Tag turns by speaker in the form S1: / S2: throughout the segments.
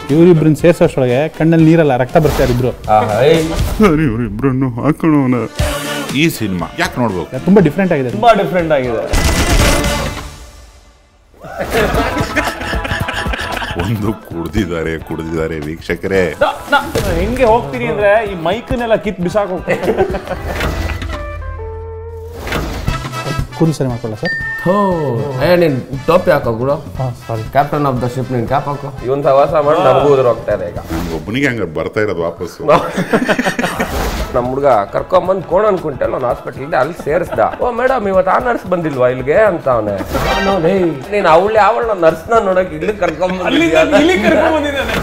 S1: ಇವರಿಬ್ರನ್ನ ಸೇರ್ಸೋಷ್ಟೊಳಗೆ ಕಣ್ಣಲ್ಲಿ ನೀರಲ್ಲ ರಕ್ತ ಬರ್ತಾರೆ ಇಬ್ರು
S2: ಸರಿ ಇವರಿಬ್ಬರನ್ನು ಹಾಕೋಣ ಈ ಸಿನಿಮಾ ಯಾಕೆ ನೋಡ್ಬೇಕು
S1: ತುಂಬಾ ಡಿಫ್ರೆಂಟ್ ಆಗಿದೆ
S3: ತುಂಬಾ ಡಿಫ್ರೆಂಟ್ ಆಗಿದೆ
S2: ಒಂದು ಕುಡ್ದಿದ್ದಾರೆ ಕುಡ್ದಿದ್ದಾರೆ ವೀಕ್ಷಕರೇ
S3: ನ- ನ- ಹೆಂಗೆ ಹೋಗ್ತೀನಿ ಅಂದ್ರೆ ಈ ಮೈಕನ್ನೆಲ್ಲ ಕಿತ್ ಬಿಸಾಕ್ ಹೋಗ್ತೀನಿ
S1: ಕೂದಲು ಸರಿ ಮಾಡ್ಕೊಳ್ಳ ಸರ್
S4: ಹೋ ಏ ನೀನ್ ಟೋಪಿ ಹಾಕೋ ಗುರು
S1: ಹಾಂ sorry
S4: captain of the ship ನೀನ್ ಕ್ಯಾಪ್ ಹಾಕೋ
S5: ಇವನ್ ಸವಾಸ ಮಾಡಿ ನಮಗೂ ಉದುರು ಹೋಗ್ತಾ ಇದೆ ಈಗ
S2: ಒಬ್ಬನಿಗೆ ಹಂಗ ಬರ್ತಾ ಇರೋದು ವಾಪಸ್ಸು
S5: ನಮ್ಮ ಹುಡುಗ ಕರ್ಕೊಂಬಂದ್ ಕೋಣನ್ ಕುಂಟಲ್ ಒಂದು ಹಾಸ್ಪಿಟಲ್ ಇದೆ ಅಲ್ಲಿ ಸೇರಿಸ್ದ ಓ ಮೇಡಮ್ ಇವತ್ತು ಆ ನರ್ಸ್ ಬಂದಿಲ್ವಾ ಇಲ್ಲಿಗೆ ಅಂತ ಅವನೇ ನೀನ್ ಅವಳೆ ಅವಳ ನರ್ಸ್ನ ನೋಡಕ್ ಇಲ್ಲಿ ಕರ್ಕೊಂಬಂದ್
S3: ಇಲ್ಲಿ ಕರ್ಕೊಂಡ್ ಬಂದಿದ್ದಾನೆ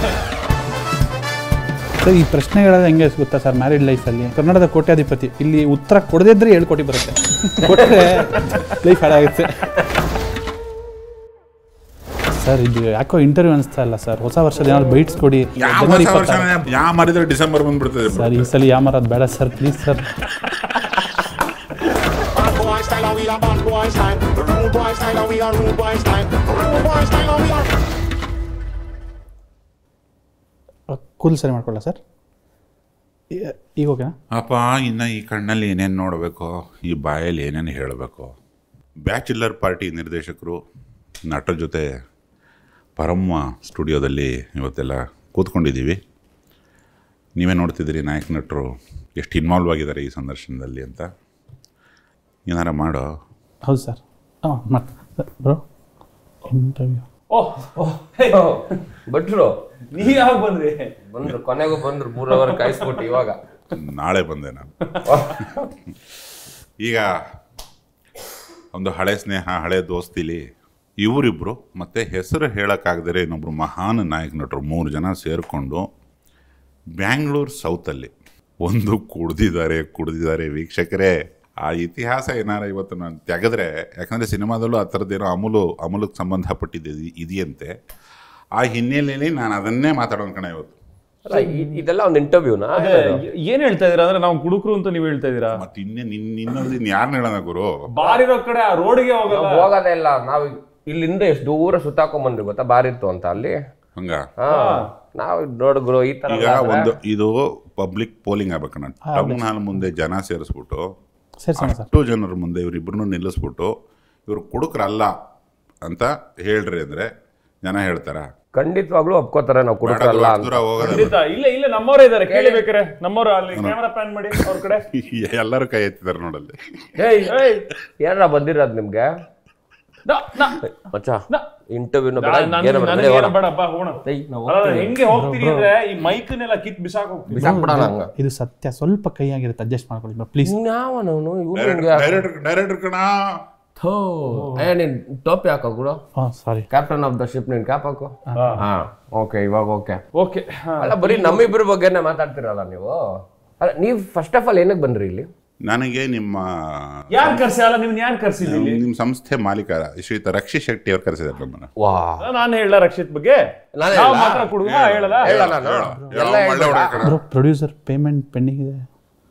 S1: ಸರ್ ಈ ಪ್ರಶ್ನೆಗಳೆಲ್ಲ ಹೆಂಗೆ ಗೊತ್ತಾ ಸರ್ ಮ್ಯಾರಿಡ್ ಲೈಫಲ್ಲಿ ಕನ್ನಡದ ಕೋಟ್ಯಾಧಿಪತಿ ಇಲ್ಲಿ ಉತ್ತರ ಕೊಡದಿದ್ರೆ ಏಳು ಕೋಟಿ ಬರುತ್ತೆ ಕೊಟ್ಟರೆ ಲೈಫ್ ಹಾಳಾಗುತ್ತೆ ಸರ್ ಇದು ಯಾಕೋ ಇಂಟರ್ವ್ಯೂ ಅನಿಸ್ತಾ ಇಲ್ಲ ಸರ್ ಹೊಸ ವರ್ಷದ ಏನಾದ್ರು ಬೈಟ್ಸ್ ಕೊಡಿ
S2: ಯಾವ
S1: ಜನವರಿ
S2: ಹೊಸ ವರ್ಷ
S1: ಇಪ್ಪತ್ತಾರು
S2: ಯಾವ ಮರಿದ್ರೆ ಡಿಸೆಂಬರ್ ಬಂದ್ಬಿಡ್ತದೆ
S1: ಸರ್ ಈ ಸಲ ಯಾಮರದ್ ಬೇಡ sir please sir
S6: Bad boy style and we are bad boy style. Rude boy style and we are rude boy style. Rude boy style and we are.
S1: ಕೂದಲು ಸರಿ ಮಾಡ್ಕೊಳ್ಳ ಸರ್ ಈ- ಈಗ ಓಕೆನಾ
S2: ಅಪ್ಪ ಇನ್ನು ಈ ಕಣ್ಣಲ್ಲಿ ಏನೇನು ನೋಡಬೇಕು ಈ ಬಾಯಲ್ಲಿ ಏನೇನು ಹೇಳಬೇಕು ಬ್ಯಾಚುಲರ್ ಪಾರ್ಟಿ ನಿರ್ದೇಶಕರು ನಟರ ಜೊತೆ ಪರಮ್ಮ ಸ್ಟುಡಿಯೋದಲ್ಲಿ ಇವತ್ತೆಲ್ಲ ಕೂತ್ಕೊಂಡಿದ್ದೀವಿ ನೀವೇ ನೋಡ್ತಿದ್ದೀರಿ ನಾಯಕ ನಟರು ಎಷ್ಟು ಇನ್ವಾಲ್ವ್ ಆಗಿದ್ದಾರೆ ಈ ಸಂದರ್ಶನದಲ್ಲಿ ಅಂತ ಏನಾರ ಮಾಡೋ
S1: ಹೌದು ಸರ್ ಹಾಂ ಮತ್ತೆ ಬ್ರೋ ಇಂಟರ್ವ್ಯೂ
S3: ಓಹ್
S5: ಭಟ್ರು
S3: ನೀ ಯಾವಾಗ ಬಂದ್ರಿ
S5: ಬಂದ್ರು ಕೊನೆಗೂ ಬಂದ್ರು ಮೂರ್ ಅವರ್ ಕಾಯಿಸ್ಬಿಟ್ಟು ಇವಾಗ
S2: ನಾಳೆ ಬಂದೆ ನಾನು ಈಗ ಒಂದು ಹಳೆ ಸ್ನೇಹ ಹಳೆ ದೋಸ್ತಿಲಿ ಇವರಿಬ್ಬರು ಮತ್ತು ಹೆಸರು ಹೇಳೋಕ್ಕಾಗದರೆ ಇನ್ನೊಬ್ಬರು ಮಹಾನ್ ನಾಯಕ ನಟರು ಮೂರು ಜನ ಸೇರಿಕೊಂಡು ಬ್ಯಾಂಗ್ಳೂರು ಸೌತಲ್ಲಿ ಒಂದು ಕುಡ್ದಿದ್ದಾರೆ ಕುಡ್ದಿದ್ದಾರೆ ವೀಕ್ಷಕರೇ ಆ ಇತಿಹಾಸ ಏನಾರ ಇವತ್ತು ನಾನು ತೆಗೆದ್ರೆ ಯಾಕಂದರೆ ಸಿನಿಮಾದಲ್ಲೂ ಆ ಥರದ್ದೇನೋ ಅಮೂಲು ಅಮೂಲಕ್ಕೆ ಸಂಬಂಧಪಟ್ಟಿದ್ದು ಇದ್- ಇದೆಯಂತೆ ಆ ಹಿನ್ನೆಲೆಯಲ್ಲಿ ನಾನು ಅದನ್ನೇ ಮಾತಾಡೋಣ ಕಣ ಇವತ್ತು
S5: ಅಲ್ಲ ಇ- ಇದೆಲ್ಲ ಒಂದು ಇಂಟರ್ವ್ಯೂನಾ
S3: ಏನ್ ಹೇಳ್ತಾ ಇದೀರಾ ಅಂದ್ರೆ ನಾವು ಕುಡುಕರು ಅಂತ ನೀವು ಹೇಳ್ತಾ ಇದೀರಾ
S2: ಮತ್ತೆ ಇನ್ನೇ ನಿನ್ನ ಇನ್ನೊಂದು ಇನ್ನು ಯಾರನ್ನ ಹೇಳೋಣ ಗುರು
S3: ಬಾರಿರೋ ಕಡೆ ಆ ರೋಡ್ಗೆ ಹೋಗಲ್ಲ
S5: ಹೋಗೋದೇ ಇಲ್ಲ ನಾವು ಇಲ್ಲಿಂದ ಎಷ್ಟು ದೂರ ಸುತ್ತಾಕೊಂಡ್ ಬಂದ್ರಿ ಗೊತ್ತಾ ಬಾರಿತ್ತು ಅಂತ ಅಲ್ಲಿ
S2: ಹಂಗ
S5: ಹಾ ನಾವು ನೋಡಿದ್ರು ಈ ತರ
S2: ಈಗ ಒಂದು ಇದು ಪಬ್ಲಿಕ್ ಪೋಲಿಂಗ್ ಆಗ್ಬೇಕಣ್ಣ ಟೌನ್ ಹಾಲ್ ಮುಂದೆ ಜನ ಸೇರಿಸ್ಬಿಟ್ಟು
S1: ಸರಿ ಸರ್ ಸರ್
S2: ಅಷ್ಟು ಜನರ ಮುಂದೆ ಇವ್ರಿಬ್ರು ನಿಲ್ಲಿಸ್ಬಿಟ್ಟು ಇವ್ರು ಕುಡುಕ್ರಲ್ಲ ಅಂತ ಹೇಳ್ರಿ ಅಂದ್ರೆ ಜನ ಹೇಳ್ತಾರ
S5: ಖಂಡಿತವಾಗ್ಲೂ ಒಪ್ಕೋತಾರೆ ನಾವು
S2: ಬೇಡ
S5: ಕುಡುಕರಲ್ಲ
S2: ಗುರು,
S5: ಅಂತ
S2: ದೂರ ಹೋಗೋದೇ
S3: ಖಂಡಿತ ಇಲ್ಲ ಇಲ್ಲ ನಮ್ಮವರೇ ಇದಾರೆ ಕೇಳಿಬೇಕಾರೆ ನಮ್ಮವ್ರು ಅಲ್ಲಿ ಕ್ಯಾಮರಾ ಪ್ಯಾನ್ ಮಾಡಿ ಅವ್ರ ಕಡೆ
S2: ಬೇಡ. ಎಲ್ಲರೂ ಕೈ ಎತ್ತಿದಾರೆ ನೋಡಲ್ಲಿ
S5: ಏಯ್
S3: ಏಯ್,
S5: ಏನಾರ ಬಂದಿರೋದು ನಿಮ್ಗೆ
S3: ನ- ನ-
S5: ಮಚ್ಚ
S3: ನ-
S5: ಇಂಟರ್ವ್ಯೂನ
S3: ನನ್- ನನ್- ನನಗೆ ಏನು ಬೇಡಪ್ಪ ಹೋಗೋಣ ಅಲ್ಲ, ಹೆಂಗೆ ಹೋಗ್ತೀನಿ ಅಂದ್ರೆ ಈ ಮೈಕನ್ನೆಲ್ಲ ಕಿತ್ ಬಿಸಾಕ್ ಹೋಗ್ತೀನಿ
S5: ಬಿಸಾಕ್ಬಿಡೋಣ ಹಂಗ
S1: ಇದು ಸತ್ಯ ಸ್ವಲ್ಪ ಕೈ ಆಗಿರುತ್ತೆ ಅಡ್ಜಸ್ಟ್ ಮಾಡ್ಕೊಳ್ಳಿ ಪ್ಲೀಸ್
S5: ಇನ್ಯಾವನವನು ಇವ್ನು
S2: ಡೈರೆಕ್ಟರ್ ಡೈರೆಕ್ಟರ್ ಕಣ
S4: ಥೋ ಏ ನೀನ್ ಟೋಪಿ ಹಾಕೋ ಗುರು
S1: ಹಾಂ sorry
S4: captain of the ship ನೀನ್ ಕ್ಯಾಪ್ ಹಾಕೋ ಹಾ ಓಕೆ ಇವಾಗ ಓಕೆ
S3: ಓಕೆ
S5: ಅಲ್ಲ ಬರೀ ನಮ್ಮಿಬ್ಬರ ಬಗ್ಗೆನೇ ಮಾತಾಡ್ತಿರಲ್ಲ ನೀವು ಅಲ್ಲ ನೀವು ಫಸ್ಟ್ ಆಫ್ ಆಲ್ ಏನಕ್ಕೆ ಬಂದ್ರಿ ಇಲ್ಲಿ
S2: ನನಗೆ ನಿಮ್ಮ
S3: ಯಾರು ಕರ್ಸಿ ಅಲ್ಲ ನಿಮ್ನ ಯಾರು ಕರ್ಸಿಲ್ಲ ಇಲ್ಲಿ
S2: ನಿಮ್ಮ ಸಂಸ್ಥೆ ಮಾಲೀಕ ಶ್ರೀಯುತ ರಕ್ಷಿ ಶೆಟ್ಟಿ ಅವ್ರು ಕರೆಸಿದ್ದಾರೆ ನಮ್ಮನ್ನ
S5: ವಾ
S3: ನಾನು ಹೇಳ ರಕ್ಷಿತ್ ಬಗ್ಗೆ
S5: ನಾನೇ
S3: ನಾವು
S5: ಹೇಳ?
S3: ಮಾತ್ರ ಕುಡುಗ ಹೇಳಲ್ಲ
S5: ಹೇಳ ನಾನು
S2: ಹೇಳೋ,
S5: ಎಲ್ಲ
S2: ಒಳ್ಳೆ ಹುಡುಗ ಕಣ.
S1: ಬ್ರೋ ಪ್ರೊಡ್ಯೂಸರ್ ಪೇಮೆಂಟ್ ಪೆಂಡಿಂಗ್ ಇದೆ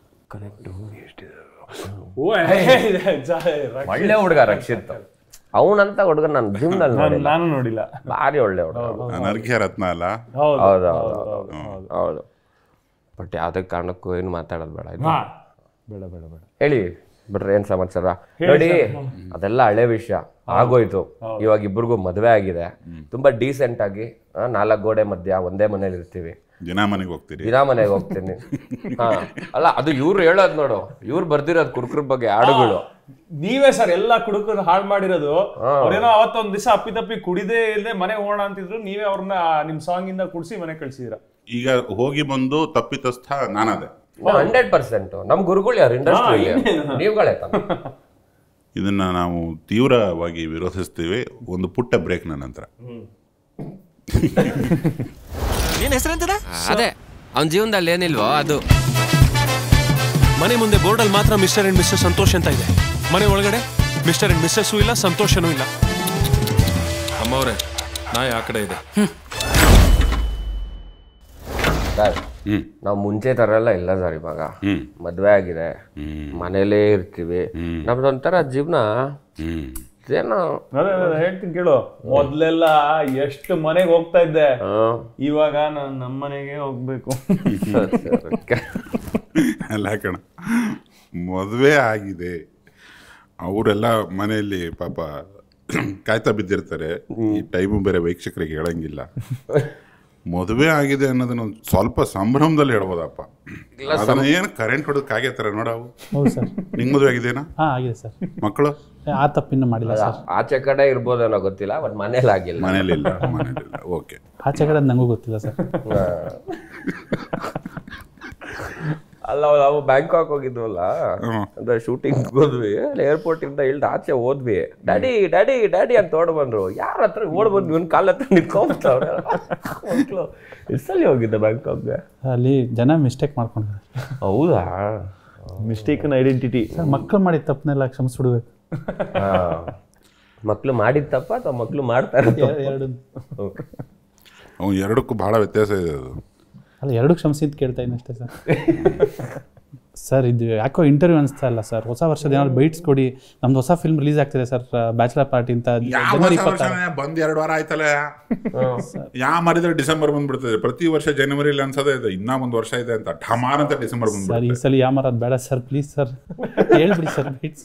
S3: ಓ, ಹೇ, ಇದೆ, ಜಾ- ರ-
S5: ಒಳ್ಳೆ ಹುಡುಗ ರಕ್ಷಿತ್ ಅವನಂತ ಹುಡುಗ ನಾನು ಜಿಮ್ ನಲ್ಲಿ
S3: ನಾನು-
S5: ನೋಡಿಲ್ಲ
S3: ನಾನು ನೋಡಿಲ್ಲ
S5: ಭಾರಿ ಒಳ್ಳೆ ಹುಡುಗ
S2: ನಾನು ಅರ್ಘ್ಯ ರತ್ನ ಅಲ್ಲ
S3: ಹೌದು
S5: ಹೌದು ಹೌದು ಹೌದು ಬಟ್ ಯಾವ್ದೇ ಕಾರಣಕ್ಕೂ ಏನು ಮಾತಾಡೋದು ಬೇಡ ಆಯ್ತಾ?
S3: ಹಾ.
S5: ಬೇಡ ಬೇಡ ಬೇಡ ಹೇಳಿ ಬಿಟ್ರೆ ಏನ್ ಸಮಾಚಾರ ನೋಡಿ ಅದೆಲ್ಲ ಹಳೆ ವಿಷಯ ಆಗೋಯ್ತು ಇವಾಗ ಇಬ್ರಿಗೂ ಮದ್ವೆ ಆಗಿದೆ ತುಂಬಾ ಡೀಸೆಂಟ್ ಆಗಿ ಆ, ನಾಲ್ಕು ಗೋಡೆ ಮಧ್ಯ ಒಂದೇ ಮನೇಲಿ ಇರ್ತೀವಿ
S2: ದಿನ ಮನೆಗೆ ಹೋಗ್ತೀರಿ
S5: ದಿನಾ ಮನೆಗೆ ಹೋಗ್ತೀನಿ ಹಾ ಅಲ್ಲ ಅದು ಇವ್ರು ಹೇಳೋದ್ ನೋಡು ಇವ್ರು ಬರ್ದಿರೋದು ಕುರ್ಕುರ್ ಬಗ್ಗೆ ಹಾಡುಗಳು
S3: ನೀವೇ ಸರ್ ಎಲ್ಲ ಕುಡುಕರು ಹಾಳು ಮಾಡಿರೋದು ಅವ್ರೇನೋ ಅವತ್ತೊಂದ್ ದಿವಸ ಅಪ್ಪಿತಪ್ಪಿ ಕುಡಿದೇ ಇಲ್ಲದೆ ಮನೆ ಹೋಗೋಣ ಅಂತಿದ್ರು ನೀವೇ ಅವ್ರನ್ನ ನಿಮ್ ಸಾಂಗ್ ಇಂದ ಕುಡಿಸಿ ಮನೆ ಕಳ್ಸಿದೀರ
S2: ಈಗ ಹೋಗಿ ಬಂದು ತಪ್ಪಿತಸ್ಥ ನಾನದೆ
S5: ಹಂಡ್ರೆಡ್ ಪರ್ಸೆಂಟ್ ನಮ್ ಗುರುಗಳು ಯಾರು ಇಂಡಸ್ಟ್ರಿ ನೀವುಗಳೇ ತಾನೆ
S2: ಇದನ್ನ ನಾವು ತೀವ್ರವಾಗಿ ವಿರೋಧಿಸ್ತೀವಿ ಒಂದು ಪುಟ್ಟ ಬ್ರೇಕ್ನ ನಂತರ
S4: ಅದೇ ಅವನ ಜೀವನದಲ್ಲಿ ಏನಿಲ್ವೋ ಅದು
S7: ಮನೆ ಮುಂದೆ ಬೋರ್ಡಲ್ಲಿ ಮಾತ್ರ ಮಿಸ್ಟರ್ ಅಂಡ್ ಮಿಸ್ಸಸ್ ಸಂತೋಷ್ ಅಂತ ಇದೆ ಮನೆ ಒಳಗಡೆ ಮಿಸ್ಟರ್ ಅಂಡ್ ಮಿಸ್ಸಸ್ಸು ಇಲ್ಲ ಸಂತೋಷನೂ ಇಲ್ಲ ಅಮ್ಮವ್ರೆ ನಾಯಿ ಆ ಕಡೆ ಇದೆ
S5: ಸರ್
S2: ಹ್ಮ್
S5: ನಾವು ಮುಂಚೆ ತರ ಎಲ್ಲ ಇಲ್ಲ ಸರ್ ಇವಾಗ ಮದ್ವೆ ಆಗಿದೆ ಮನೇಲೇ ಇರ್ತೀವಿ ನಮ್ದೊಂಥರ ಜೀವನ
S2: ಹ್ಮ್
S5: ಏನೋ
S3: ಅದೇ ಅದೇ ಹೇಳ್ತೀನಿ ಕೇಳು ಮೊದ್ಲೆಲ್ಲ ಎಷ್ಟು ಮನೆಗೆ ಹೋಗ್ತಾ ಇದ್ದೆ
S5: ಆ,
S3: ಇವಾಗ ನಾನು ನಮ್ಮ ಮನೆಗೆ ಹೋಗ್ಬೇಕು
S5: ಸರಿ, ಸರಿ.
S2: ಅಲ್ಲ ಕಣ ಮದುವೆ ಆಗಿದೆ ಅವರೆಲ್ಲ ಮನೆಯಲ್ಲಿ ಪಾಪ ಕಾಯ್ತಾ ಬಿದ್ದಿರ್ತಾರೆ ಈ ಟೈಮು ಬೇರೆ ವೀಕ್ಷಕರಿಗೆ ಹೇಳಂಗಿಲ್ಲ ಮದುವೆ ಆಗಿದೆ ಅನ್ನೋದನ್ನ ಒಂದ್ ಸ್ವಲ್ಪ ಸಂಭ್ರಮದಲ್ಲಿ ಹೇಳ್ಬೋದಪ್ಪ ಅದನ್ನ ಏನು ಕರೆಂಟ್ ಹೊಡೆದು ಕಾಗೇತಾರೆ ನೋಡವು
S1: ಹೌದು ಸರ್
S2: ನಿಂಗೆ ಮದುವೆ ಆಗಿದೇನಾ
S1: ಹಾಂ ಆಗಿದೆ ಸರ್
S2: ಮಕ್ಕಳು
S1: ಆ ತಪ್ಪಿನ್ನು ಮಾಡಿಲ್ಲ ಸರ್
S5: ಆಚೆ ಕಡೆ ಇರ್ಬೋದೇನೋ ಗೊತ್ತಿಲ್ಲ ಬಟ್ ಮನೇಲಿ ಆಗಿಲ್ಲ
S2: ಮನೇಲಿಲ್ಲ ಮನೇಲಿಲ್ಲ ಓಕೆ
S1: ಆಚೆ ಕಡೆ ನನಗೂ ಗೊತ್ತಿಲ್ಲ ಸರ್
S5: ಆ. ಅಲ್ಲ ನಾವು ಬ್ಯಾಂಕಾಕ್ ಹೋಗಿದ್ವಲ್ಲ
S2: ಹ್ಮ್.
S5: ಅಂದ್ರೆ ಶೂಟಿಂಗ್ ಹೋದ್ವಿ ಅಲ್ಲಿ ಏರ್ಪೋರ್ಟ್ ಇಂದ ಇಳ್ದು ಆಚೆ ಹೋದ್ವಿ ಡ್ಯಾಡಿ ಡ್ಯಾಡಿ ಡ್ಯಾಡಿ ಅಂತ ಓಡ್ ಬಂದ್ರು ಯಾರ ಹತ್ರ ಓಡ್ ಬಂದ್ವಿ ಒಂದ್ ಕಾಲ ಹತ್ರ ನಿಂತ್ಕೊಂಡ್ಬಿಟ್ಟವ್ರೆ ಮಕ್ಳು ಎಷ್ಟಲ್ಲಿ ಹೋಗಿದ್ದೆ ಬ್ಯಾಂಕಾಕ್ಗೆ
S1: ಅಲ್ಲಿ ಜನ ಮಿಸ್ಟೇಕ್ ಮಾಡ್ಕೊಂಡಿದ್ದಾರೆ
S5: ಹೌದಾ
S3: ಮಿಸ್ಟೇಕನ್ ಐಡೆಂಟಿಟಿ
S1: ಸರ್ ಮಕ್ಕಳು ಮಾಡಿದ ತಪ್ಪನ್ನೆಲ್ಲ ಕ್ಷಮಿಸ್ಬಿಡ್ಬೇಕು
S5: ಮಕ್ಳು ಮಾಡಿದ ತಪ್ಪ ಅಥವಾ ಮಕ್ಳು ಮಾಡ್ತಾರೆ
S1: ಎ- ಎರಡು
S2: ಅವು ಎರಡಕ್ಕೂ ಬಹಳ ವ್ಯತ್ಯಾಸ ಇದೆ ಅದು
S1: ಅಲ್ಲ ಎರಡು ಕ್ಷಮಿಸಿ ಅಂತ ಕೇಳ್ತಾ ಇದ್ದೀನಿ ಅಷ್ಟೇ ಸರ್ ಸರ್ ಇದು ಯಾಕೋ ಇಂಟರ್ವ್ಯೂ ಅನಿಸ್ತಾ ಇಲ್ಲ ಸರ್ ಹೊಸ ವರ್ಷದ ಏನಾದ್ರು ಬೈಟ್ಸ್ ಕೊಡಿ ನಮ್ದು ಹೊಸ ಫಿಲ್ಮ್ ರಿಲೀಸ್ ಆಗ್ತಿದೆ ಸರ್ ಬ್ಯಾಚುಲರ್ ಪಾರ್ಟಿ ಅಂತ
S2: ಯಾವ
S1: ಜನವರಿ
S2: ಹೊಸ
S1: ಇಪ್ಪತ್ತಾರು
S2: ವರ್ಷನೇ ಬಂದ್ ಎರಡು ವಾರ ಆಯ್ತಲ್ಲ ಯಾ ಮರಿದ್ರೆ ಡಿಸೆಂಬರ್ ಬಂದ್ಬಿಡ್ತದೆ ಪ್ರತಿ ವರ್ಷ ಜನವರಿಲಿ ಅನ್ಸೋದೇ ಇದೆ ಇನ್ನೂ ಒಂದು ವರ್ಷ ಇದೆ ಅಂತ ಠಮಾರ್ ಅಂತ ಡಿಸೆಂಬರ್
S1: ಸರ್ ಈ
S2: ಬಂದ್ಬಿಡುತ್ತೆ
S1: ಸಲ ಯಾಮರದ್ ಬೇಡ ಸರ್ ಪ್ಲೀಸ್ ಸರ್ ಹೇಳ್ಬಿಡಿ ಸರ್ ಬೈಟ್ಸ್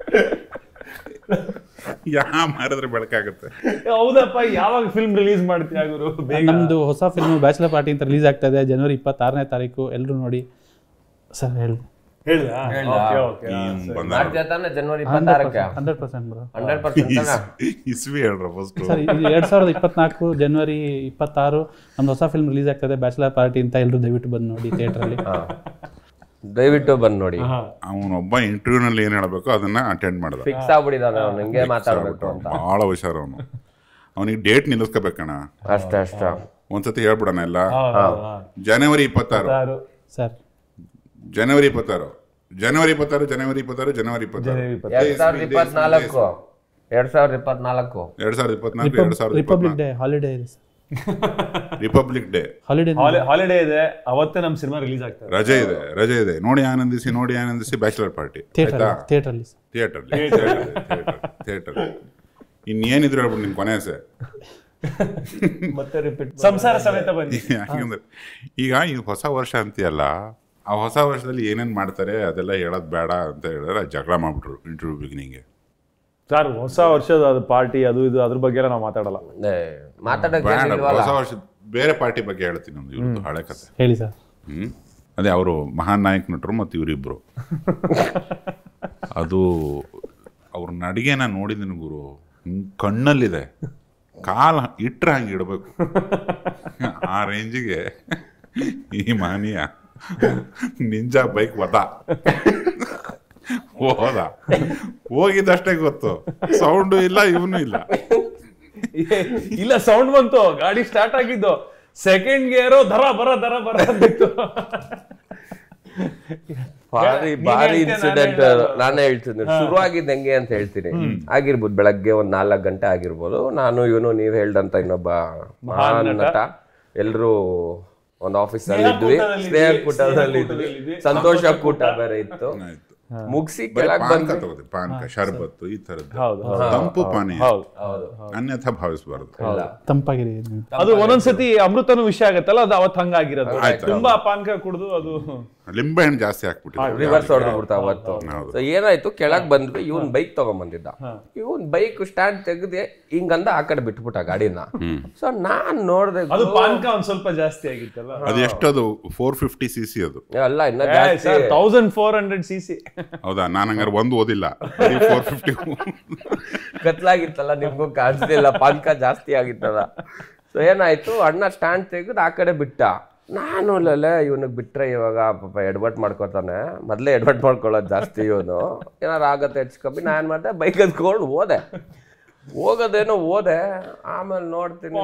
S2: ಯಾ ಮಾರಿದ್ರೆ ಬೆಳಕಾಗುತ್ತೆ
S3: ಹೌದಪ್ಪ ಯಾವಾಗ ಫಿಲ್ಮ್ ರಿಲೀಸ್ ಮಾಡ್ತೀಯ ಗುರು ಬೇಗ
S1: ನಮ್ದು ಹೊಸ ಫಿಲ್ಮ್ ಬ್ಯಾಚುಲರ್ ಪಾರ್ಟಿ ಅಂತ ರಿಲೀಸ್ ಆಗ್ತಾ ಇದೆ ಜನವರಿ ಇಪ್ಪತ್ತಾರನೇ ತಾರೀಕು ಎಲ್ಲರೂ ನೋಡಿ ಸರ್ ಹೇಳಿ
S3: ಹೇಳ್ದ ಓಕೆ ಓಕೆ
S2: ಹ್ಮ್, ಬಂದ
S5: ಮಾಡ್ತೀಯ ತಾನೆ ಜನವರಿ ಇಪ್ಪತ್ತಾರಕ್ಕೆ
S1: ಹಂಡ್ರೆಡ್ ಪರ್ಸೆಂಟ್ ಬರೋ
S5: ಹಂಡ್ರೆಡ್ ಪರ್ಸೆಂಟ್
S2: ಇಸ್ವಿ ಹೇಳ್ರ ಫಸ್ಟ್
S1: ಸರ್ ಇದು ಎರಡ್ ಸಾವಿರದ ಇಪ್ಪತ್ನಾಲ್ಕು ಜನವರಿ ಇಪ್ಪತ್ತಾರು ನಮ್ದು ಹೊಸ ಫಿಲ್ಮ್ ರಿಲೀಸ್ ಆಗ್ತದೆ ಬ್ಯಾಚುಲರ್ ಪಾರ್ಟಿ ಅಂತ ಎಲ್ಲರೂ ದಯವಿಟ್ಟು ಬಂದು ನೋಡಿ ಥಿಯೇಟ್ರಲ್ಲಿ
S5: ದಯವಿಟ್ಟು ಬಂದ್ ನೋಡಿ
S2: ಅವನೊಬ್ಬ ಇಂಟರ್ವ್ಯೂನಲ್ಲಿ ಏನ್ ಹೇಳ್ಬೇಕು ಅದನ್ನ ಅಟೆಂಡ್ ಮಾಡ್ದ
S5: ಫಿಕ್ಸ್ ಆಗ್ಬಿಟ್ಟಿದ್ದಾನೆ ಅವ್ನು ಹಿಂಗೆ ಮಾತಾಡ್ಬೇಕು ಅಂತ
S2: ಬಹಳ ಹುಷಾರ ಅವನು ಅವನಿಗೆ ಡೇಟ್ ನಿಲ್ಲಿಸ್ಕೋಬೇಕಣ್ಣ
S5: ಅಷ್ಟೇ ಅಷ್ಟ
S2: ಒಂದ್ಸತಿ ಹೇಳ್ಬಿಡಣ ಎಲ್ಲ ಜನವರಿ ಇಪ್ಪತ್ತಾರು
S1: ಸರ್
S2: ಜನವರಿ ಇಪ್ಪತ್ತಾರು ಜನವರಿ ಇಪ್ಪತ್ತಾರು ಜನವರಿ ಇಪ್ಪತ್ತಾರು ಜನವರಿ ಇಪ್ಪತ್ತಾರು
S5: ಎರಡ್ ಸಾವಿರದ ಇಪ್ಪತ್ನಾಲ್ಕು ಎರಡ್ ಸಾವಿರದ ಇಪ್ಪತ್ನಾಲ್ಕು
S2: ಎರಡ್ ಸಾವಿರದ ಇಪ್ಪತ್ನಾಲ್ಕು ಎರಡ್ ಸಾವಿರದ
S1: ರಿಪಬ್ಲಿಕ್
S2: ಇಪ್ಪತ್ನಾಲ್ಕು
S1: ಡೇ ಹಾಲಿಡೇ ಇದೆ sir
S2: republic day
S1: holiday
S3: holiday ಇದೆ ಅವತ್ತೇ ನಮ್ ಸಿನಿಮಾ ರಿಲೀಸ್ ಆಗ್ತದೆ
S2: ರಜೆ ಇದೆ ರಜೆ ಇದೆ ನೋಡಿ ಆನಂದಿಸಿ ನೋಡಿ ಆನಂದಿಸಿ ಬ್ಯಾಚುಲರ್ ಪಾರ್ಟಿ
S1: ಥಿಯೇಟರ್
S2: ಆಯ್ತಾ
S1: ಥಿಯೇಟ್ರಲ್ಲಿ ಸರ್
S2: ಥಿಯೇಟರ್ ಥಿಯೇಟರ್ ಇನ್ನೇನಿದ್ರು ಹೇಳ್ಬಿಟ್ಟು ನಿನ್ ಕೊನೆಸೆ
S3: ಮತ್ತೆ ರಿಪೀಟ್ ಸಂಸಾರ ಸಮೇತ ಬನ್ನಿ
S2: ಯಾಕಂದ್ರೆ ಈಗ ಈ ಹೊಸ ವರ್ಷ ಅಂತೀಯಲ್ಲ ಆ ಹೊಸ ವರ್ಷದಲ್ಲಿ ಏನೇನ್ ಮಾಡ್ತಾರೆ ಅದೆಲ್ಲ ಹೇಳೋದ್ ಬೇಡ ಅಂತ ಹೇಳಿದ್ರೆ ಜಗಳ ಮಾಡ್ಬಿಟ್ರು ಇಂಟರ್ವ್ಯೂ ಬಿಗಿನಿಂಗ್ಗೆ
S3: ಸರ್ ಹೊಸ ವರ್ಷದ ಅದು ಪಾರ್ಟಿ ಅದು ಇದು ಅದ್ರ ಬಗ್ಗೆ ಎಲ್ಲ ನಾವು ಮಾತಾಡಲ್ಲ
S5: ಏ, ಮಾತಾಡಕ್ಕೆ
S2: ಬೇಡ
S5: ಏನಿಲ್ವಲ್ಲ?
S2: ಹೊಸ ವರ್ಷ ಬೇರೆ ಪಾರ್ಟಿ ಬಗ್ಗೆ ಹೇಳ್ತೀನಿ ನಮ್ದು ಇವ್ರದ್ದು ಹಳೆ ಕತೆ
S1: ಹೇಳಿ ಸರ್
S2: ಹ್ಮ್ ಅದೇ ಅವರು ಮಹಾನ್ ನಾಯಕ್ ನಟರು ಮತ್ತು ಇವರಿಬ್ರು ಅದು ಅವ್ರ ನಡಿಗೆನ ನೋಡಿದ್ದೀನಿ ಗುರು ಹಿಂಗ್ ಕಣ್ಣಲ್ಲಿದೆ ಕಾಲ ಇಟ್ರೆ ಹಂಗೆ ಇಡಬೇಕು ಆ ರೇಂಜಿಗೆ ಈ ಮಾನಿಯ ನಿಂಜಾ ಬೈಕ್ ವದ ಹೋದ ಹೋಗಿದ್ದಷ್ಟೇ ಗೊತ್ತು ಸೌಂಡು ಇಲ್ಲ ಇವನು ಇಲ್ಲ
S3: ಇಲ್ಲ ಸೌಂಡ್ ಬಂತು ಗಾಡಿ ಸ್ಟಾರ್ಟ್ ಆಗಿದ್ದು ಸೆಕೆಂಡ್ ಗೇರು ದರ ಬರ ದರ ಬರ ಅಂತಿತ್ತು
S5: ಭಾರಿ
S3: ನೀನ್
S5: ಭಾರಿ
S3: ಹೇಳ್ತೀಯ, ನಾನ್
S5: ಇನ್ಸಿಡೆಂಟ್
S3: ಹೇಳೋದು.
S5: ನಾನೇ ಹೇಳ್ತೀನಿ ಶುರು ಆಗಿದ್ದು ಹೆಂಗೆ ಅಂತ ಹೇಳ್ತೀನಿ ಆಗಿರ್ಬೋದು ಬೆಳಗ್ಗೆ ಒಂದ್ ನಾಲ್ಕು ಗಂಟೆ ಆಗಿರ್ಬೋದು ನಾನು ಇವನು ನೀವ್ ಹೇಳ್ದಂತ ಇನ್ನೊಬ್ಬ ಮಹಾನ್ ನಟ ಎಲ್ರು ಒಂದ್ ಆಫೀಸ್ ಅಲ್ಲಿ ಇದ್ವಿ
S3: ಕೂಟದಲ್ಲಿ
S5: ಸ್ನೇಹ
S3: ಇದ್ವಿ,
S5: ಕೂಟದಲ್ಲಿ
S3: ಸ್ನೇಹ
S5: ಇದ್ವಿ
S3: ಕೂಟದಲ್ಲಿ ಇದ್ವಿ.
S5: ಸಂತೋಷ ಕೂಟ ಬೇರೆ ಇತ್ತು
S2: ಆಯ್ತು
S5: ಮುಗಿಸಿ
S2: ಬರೀ
S5: ಕೆಳಗ್
S2: ಪಾನಕ
S5: ಬಂದ್ವಿ
S2: ತಗೋದೆ ಪಾನಕ ಶರ್ಬತ್ತು ಈ ತರದ್ದು
S3: ಹೌದು
S2: ತಂಪು ಪಾನೀಯ
S3: ಹೌದು
S5: ಹೌದು
S2: ಅನ್ಯಥಾ ಭಾವಿಸಬಾರದು
S1: ತಂಪಾಗಿರಿ ನೀವು.
S3: ಅದು ಒಂದೊಂದ್ಸತಿ ಅಮೃತನು ವಿಷಯ ಆಗತ್ತಲ್ಲ ಅದು ಅವತ್ತು ಹಂಗಾಗಿರೋದು
S2: ಆಯ್ತು.
S3: ತುಂಬಾ ಪಾನಕ ಕುಡ್ದು ಅದು
S2: ಲಿಂಬೆ ಹಣ್ಣು ಜಾಸ್ತಿ ಹಾಕ್ಬಿಟ್ಟಿದ್ರು
S5: ರಿವರ್ಸ್ ಹೊಡೆದು ಬಿಡ್ತಾ ಅವತ್ತು
S2: ಹೌದು.
S5: ಸೊ ಏನಾಯ್ತು ಕೆಳಗ್ ಬಂದ್ವಿ ಇವನ್ ಬೈಕ್ ತಗೊಂಬಂದಿದ್ದ ಇವನ್ ಬೈಕ್ ಸ್ಟ್ಯಾಂಡ್ ತೆಗ್ದೆ ಹಿಂಗಂದ ಆ ಕಡೆ ಬಿಟ್ಬಿಟ್ಟ ಗಾಡಿನ ಸೊ ನಾನ್ ನೋಡ್ದೆ
S3: ಅದು ಪಾನಕ ಒಂದ್ ಸ್ವಲ್ಪ ಜಾಸ್ತಿ ಆಗಿತ್ತಲ್ಲ
S2: ಅದು ಎಷ್ಟದು ಫೋರ್ ಫಿಫ್ಟಿ ಸಿ ಸಿ ಅದು
S5: ಅಲ್ಲ ಇನ್ನ ಜಾಸ್ತಿ
S3: thousand four hundred C C
S2: ಹೌದಾ ನಾನು ಹಂಗಾರೆ ಒಂದು ಓದಿಲ್ಲ ಫೋರ್ ಫಿಫ್ಟಿ
S5: ಕತ್ಲಾಗಿತ್ತಲ್ಲ ನಿಮ್ಗೂ ಕಾಣಿಸ್ಲಿಲ್ಲ ಪಾನ್ಕ ಜಾಸ್ತಿ ಆಗಿತ್ತಲ್ಲ ಸೊ ಏನಾಯ್ತು ಅಣ್ಣ ಸ್ಟ್ಯಾಂಡ್ ತೆಗೆದು ಆ ಕಡೆ ಬಿಟ್ಟ ನಾನು ಅಲ್ಲೇ ಇವನಿಗೆ ಬಿಟ್ರೆ ಇವಾಗ ಪಾಪ ಎಡ್ವರ್ಟ್ ಮಾಡ್ಕೋತಾನೆ ಮೊದಲೇ ಎಡ್ವರ್ಟ್ ಮಾಡ್ಕೊಳ್ಳೋದು ಜಾಸ್ತಿ ಇವನು ಏನಾರು ಆಗತ್ತೆ ಹೆಚ್ಚು ಕಮ್ಮಿ ನಾನು ಮಾಡಿದೆ ಬೈಕ್ ಎತ್ಕೊಂಡು ಹೋದೆ ಹೋಗೋದೇನೋ ಹೋದೆ ಆಮೇಲೆ ನೋಡ್ತೀನಿ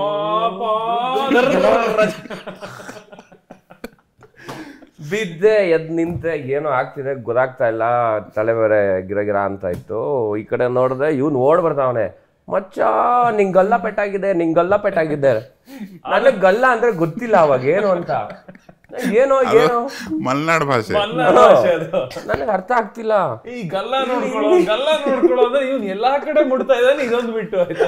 S5: ಬಿದ್ದೆ ಎದ್ ನಿಂತೆ ಏನೋ ಆಗ್ತಿದೆ ಗೊತ್ತಾಗ್ತಾ ಇಲ್ಲ ತಲೆ ಬೇರೆ ಗಿರ ಗಿರ ಅಂತ ಇತ್ತು ಈ ಕಡೆ ನೋಡಿದೆ ಇವ್ನು ಓಡ್ ಬರ್ತಾವನೆ ಮಚ್ಚ ನಿಂಗ್ ಗಲ್ಲ ಪೆಟ್ಟಾಗಿದೆ ನಿಂಗ್ ಗಲ್ಲ ಪೆಟ್ಟಾಗಿದೆ ನನಗ್ ಗಲ್ಲ ಅಂದ್ರೆ ಗೊತ್ತಿಲ್ಲ ಅವಾಗ ಏನು ಅಂತ ಏನೋ ಏನೋ
S2: ಮಲ್ನಾಡ್ ಭಾಷೆ
S3: ಕನ್ನಡ ಭಾಷೆ ಅದು
S5: ನನಗೆ ಅರ್ಥ ಆಗ್ತಿಲ್ಲ
S3: ಈ ಗಲ್ಲ ನೋಡ್ಕೊಳ್ಳೋ ಗಲ್ಲ ನೋಡ್ಕೊಳ್ಳೋ ಅಂದ್ರೆ ಇವ್ನ್ ಎಲ್ಲಾ ಕಡೆ ಮುಡ್ತಾ ಇದ್ದಾನೆ ಇದೊಂದು ಬಿಟ್ಟು ಆಯ್ತಾ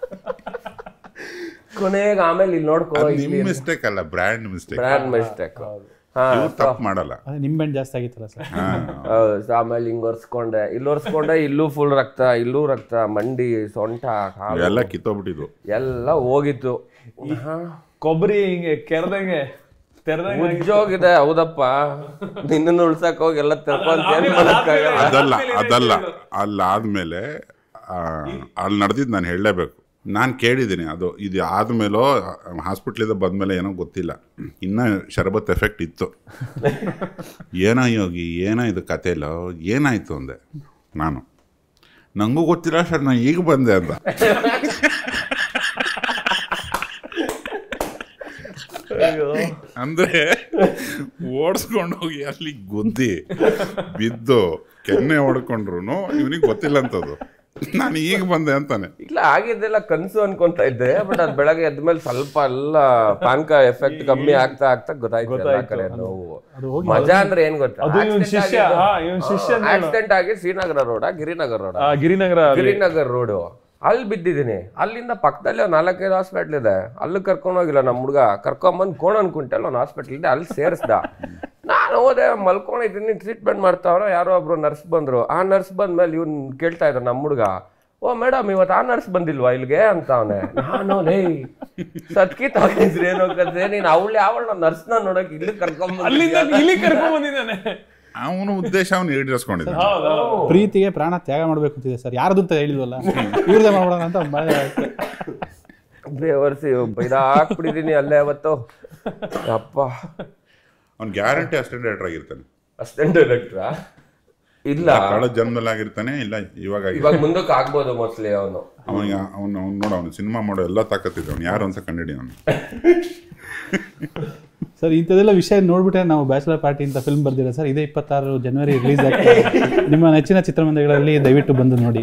S5: ಕೊನೆಗೆ ಆಮೇಲೆ ಇಲ್ಲಿ ನೋಡ್ಕೋ
S2: ಅದು ನಿಮ್ ಮಿಸ್ಟೇಕ್ ಅಲ್ಲ ಬ್ರ್ಯಾಂಡ್ ಮಿಸ್ಟೇಕ್
S5: ಬ್ರ್ಯಾಂಡ್ ಮಿಸ್ಟೇಕ್ ಹಾ
S2: ಇವ್ರು ತಪ್ಪು ಮಾಡಲ್ಲ
S1: ಅದೇ ನಿಂಬೆಹಣ್ಣು ಜಾಸ್ತಿ ಆಗಿತ್ತಲ್ಲ ಸರ್
S2: ಹಾ.
S5: ಹೌದು, ಆಮೇಲೆ ಹಿಂಗ್ ಒರ್ಸ್ಕೊಂಡೆ ಇಲ್ಲಿ ಒರ್ಸ್ಕೊಂಡೆ ಇಲ್ಲೂ ಫುಲ್ ರಕ್ತ ಇಲ್ಲೂ ರಕ್ತ ಮಂಡಿ ಸೊಂಟ ಕಾಲು
S2: ಎಲ್ಲ ಕಿತ್ತೋಗ್ಬಿಟ್ಟಿದ್ವು
S5: ಎಲ್ಲ ಹೋಗಿತ್ತು
S3: ಕೊಬ್ಬರಿ ಹಿಂಗೆ ಕೆರೆದಂಗೆ ತೆರೆದಂಗೆ
S5: ಉಜ್ಜೋಗಿದೆ ಹೌದಪ್ಪ ನಿನ್ನನ್ನು ಉಳ್ಸಕ್ ಹೋಗಿ ಎಲ್ಲ ತೆರ್ಕೊಂತ ಏನ್ ಮಾಡಕ್ಕಾಗಲ್ಲ
S2: ಅದಲ್ಲ ಅದಲ್ಲ ಅಲ್ಲಾದ್ಮೇಲೆ ಆ, ಅಲ್ಲಿ ನಡೆದಿದ್ದು ನಾನು ಹೇಳಲೇಬೇಕು ನಾನು ಕೇಳಿದ್ದೀನಿ ಅದು ಇದು ಆದಮೇಲೋ ಹಾಸ್ಪಿಟ್ಲಿಂದ ಬಂದಮೇಲೆ ಏನೋ ಗೊತ್ತಿಲ್ಲ ಇನ್ನೂ ಶರಬತ್ ಎಫೆಕ್ಟ್ ಇತ್ತು ಏನೋ ಯೋಗಿ ಏನೋ ಇದು ಕಥೆಲೋ ಏನಾಯಿತು ಅಂದೆ ನಾನು ನನಗೂ ಗೊತ್ತಿಲ್ಲ ಸರ್ ನಾನು ಈಗ ಬಂದೆ ಅಂತ ಅಂದ್ರೆ ಓಡಿಸ್ಕೊಂಡು ಹೋಗಿ ಅಲ್ಲಿ ಗುದ್ದಿ ಬಿದ್ದು ಕೆನ್ನೆ ಹೊಡ್ಕೊಂಡ್ರು ಇವನಿಗೆ ಗೊತ್ತಿಲ್ಲ ಅಂತದು ನಾನು ಈಗ ಬಂದೆ ಅಂತಾನೆ
S5: ಇಲ್ಲ ಆಗಿದ್ದೆಲ್ಲ ಕನ್ಸು ಅನ್ಕೊಂತ ಇದ್ದೆ ಬಟ್ ಅದ್ ಬೆಳಗ್ಗೆ ಎದ್ಮೇಲೆ ಸ್ವಲ್ಪ ಎಲ್ಲ ಪಾನ್ಕ ಎಫೆಕ್ಟ್ ಕಮ್ಮಿ ಆಗ್ತಾ ಆಗ್ತಾ ಗೊತ್ತಾಯ್ತು ಎಲ್ಲಾ ಕಡೆ ನೋವು ಮಜಾ ಅಂದ್ರೆ ಏನ್ ಗೊತ್ತಾ
S3: ಅದು ಇವ್ನ್ ಶಿಷ್ಯ ಹಾ ಇವ್ನ್ ಶಿಷ್ಯ
S5: ಆಕ್ಸಿಡೆಂಟ್ ಆಗಿ ಶ್ರೀನಗರ ರೋಡ ಗಿರಿನಗರ್ ರೋಡ
S3: ಆ, ಗಿರಿನಗರ
S5: ಗಿರಿನಗರ್ ರೋಡು ಅಲ್ಲಿ ಬಿದ್ದಿದ್ದೀನಿ ಅಲ್ಲಿಂದ ಪಕ್ಕದಲ್ಲಿ ಒಂದು ನಾಲ್ಕೈದು ಹಾಸ್ಪಿಟ್ಲ್ ಇದೆ ಅಲ್ಲಿ ಕರ್ಕೊಂಡು ಹೋಗಿಲ್ಲ ನಮ್ಮ ಹುಡುಗ ಕರ್ಕೊಂಬಂದು ಕೋಣನ್ ಕುಂಟಲ್ ಒಂದು ಹಾಸ್ಪಿಟ್ಲ್ ಇದೆ ಅಲ್ಲಿ ಸೇರಿಸ್ದ ನಾನು ಹೋದೆ ಮಲ್ಕೊಂಡಿದ್ದೀನಿ ಟ್ರೀಟ್ಮೆಂಟ್ ಮಾಡ್ತಾವ್ರ ಯಾರೋ ಒಬ್ರು ನರ್ಸ್ ಬಂದ್ರು ಆ ನರ್ಸ್ ಬಂದ್ಮೇಲೆ ಇವ್ನ್ ಕೇಳ್ತಾ ಇದ್ರು ನಮ್ಮ ಹುಡುಗ ಓ ಮೇಡಮ್ ಇವತ್ತು ಆ ನರ್ಸ್ ಬಂದಿಲ್ವಾ ಇಲ್ಲಿಗೆ ಅಂತ ಅವನೇ ನಾನು ಲೇ ಸತ್ಕಿ ತಗೊಂಡಿದ್ರಿ ಏನೋ ಕತೆ ನೀನು ಅವಳು ಅವಳ ನರ್ಸ್ನ ನೋಡಕ್ ಇಲ್ಲಿ ಕರ್ಕೊಂಡ್
S3: ಅಲ್ಲಿಂದ ಇಲ್ಲಿ ಕರ್ಕೊಂಡ್ ಬಂದಿದ್ದಾನೆ
S2: ಅವನ ಉದ್ದೇಶ ಅವನು ಈಡೇರಿಸ್ಕೊಂಡಿದ್ದ
S1: ಪ್ರೀತಿಗೆ ಪ್ರಾಣ ತ್ಯಾಗ ಮಾಡ್ಬೇಕು ಅಂತಿದೆ ಸರ್ ಯಾರ್ದು ಅಂತ ಹೇಳಿಲ್ವಲ್ಲ ಇವ್ರದೇ ಮಾಡ್ಬಿಡೋಣ ಅಂತ ಮಾಡಿದೆ ಅಷ್ಟೇ.
S5: ಬೇವರ್ಸಿ ಇದಾಕ್ಬಿಟ್ಟಿದೀನಿ ಅಲ್ಲೇ ಅವತ್ತು ಅಪ್ಪ
S2: ಅವ್ನು ಗ್ಯಾರಂಟಿ ಅಸಿಸ್ಟೆಂಟ್ ಡೈರೆಕ್ಟರ್ ಆಗಿರ್ತಾನೆ
S5: ಅಸಿಸ್ಟೆಂಟ್ ಡೈರೆಕ್ಟ್ರಾ ಇಲ್ಲ
S2: ಕಳೆದ ಜನ್ಮದಲ್ಲಿ ಆಗಿರ್ತಾನೆ ಇಲ್ಲ ಇವಾಗ ಆಗಿರ್ತಾನೆ.
S5: ಇವಾಗ ಮುಂದಕ್ಕೆ ಆಗ್ಬೋದು ಮೋಸ್ಟ್ಲಿ ಅವನು
S2: ಅವನಿಗೆ ಅವನು ಅವ್ನು ನೋಡು ಅವನು ಸಿನಿಮಾ ಮಾಡೋ ಎಲ್ಲ ತಾಕತ್ತಿದ್ದ ಅವ್ನು ಯಾರು ಅಂತ ಕಂಡಿಡಿ ಅವನು
S1: ಸರ್ ಇಂಥದ್ದೆಲ್ಲ ವಿಷಯ ನೋಡ್ಬಿಟ್ಟೆ ನಾವು ಬ್ಯಾಚುಲರ್ ಪಾರ್ಟಿ ಅಂತ ಫಿಲ್ಮ್ ಬರ್ದಿಲ್ಲ ಸರ್ ಇದೇ ಇಪ್ಪತ್ತಾರು ಜನವರಿ ರಿಲೀಸ್ ಆಗ್ತದೆ ನಿಮ್ಮ ನೆಚ್ಚಿನ ಚಿತ್ರಮಂದಿರಗಳಲ್ಲಿ ದಯವಿಟ್ಟು ಬಂದು ನೋಡಿ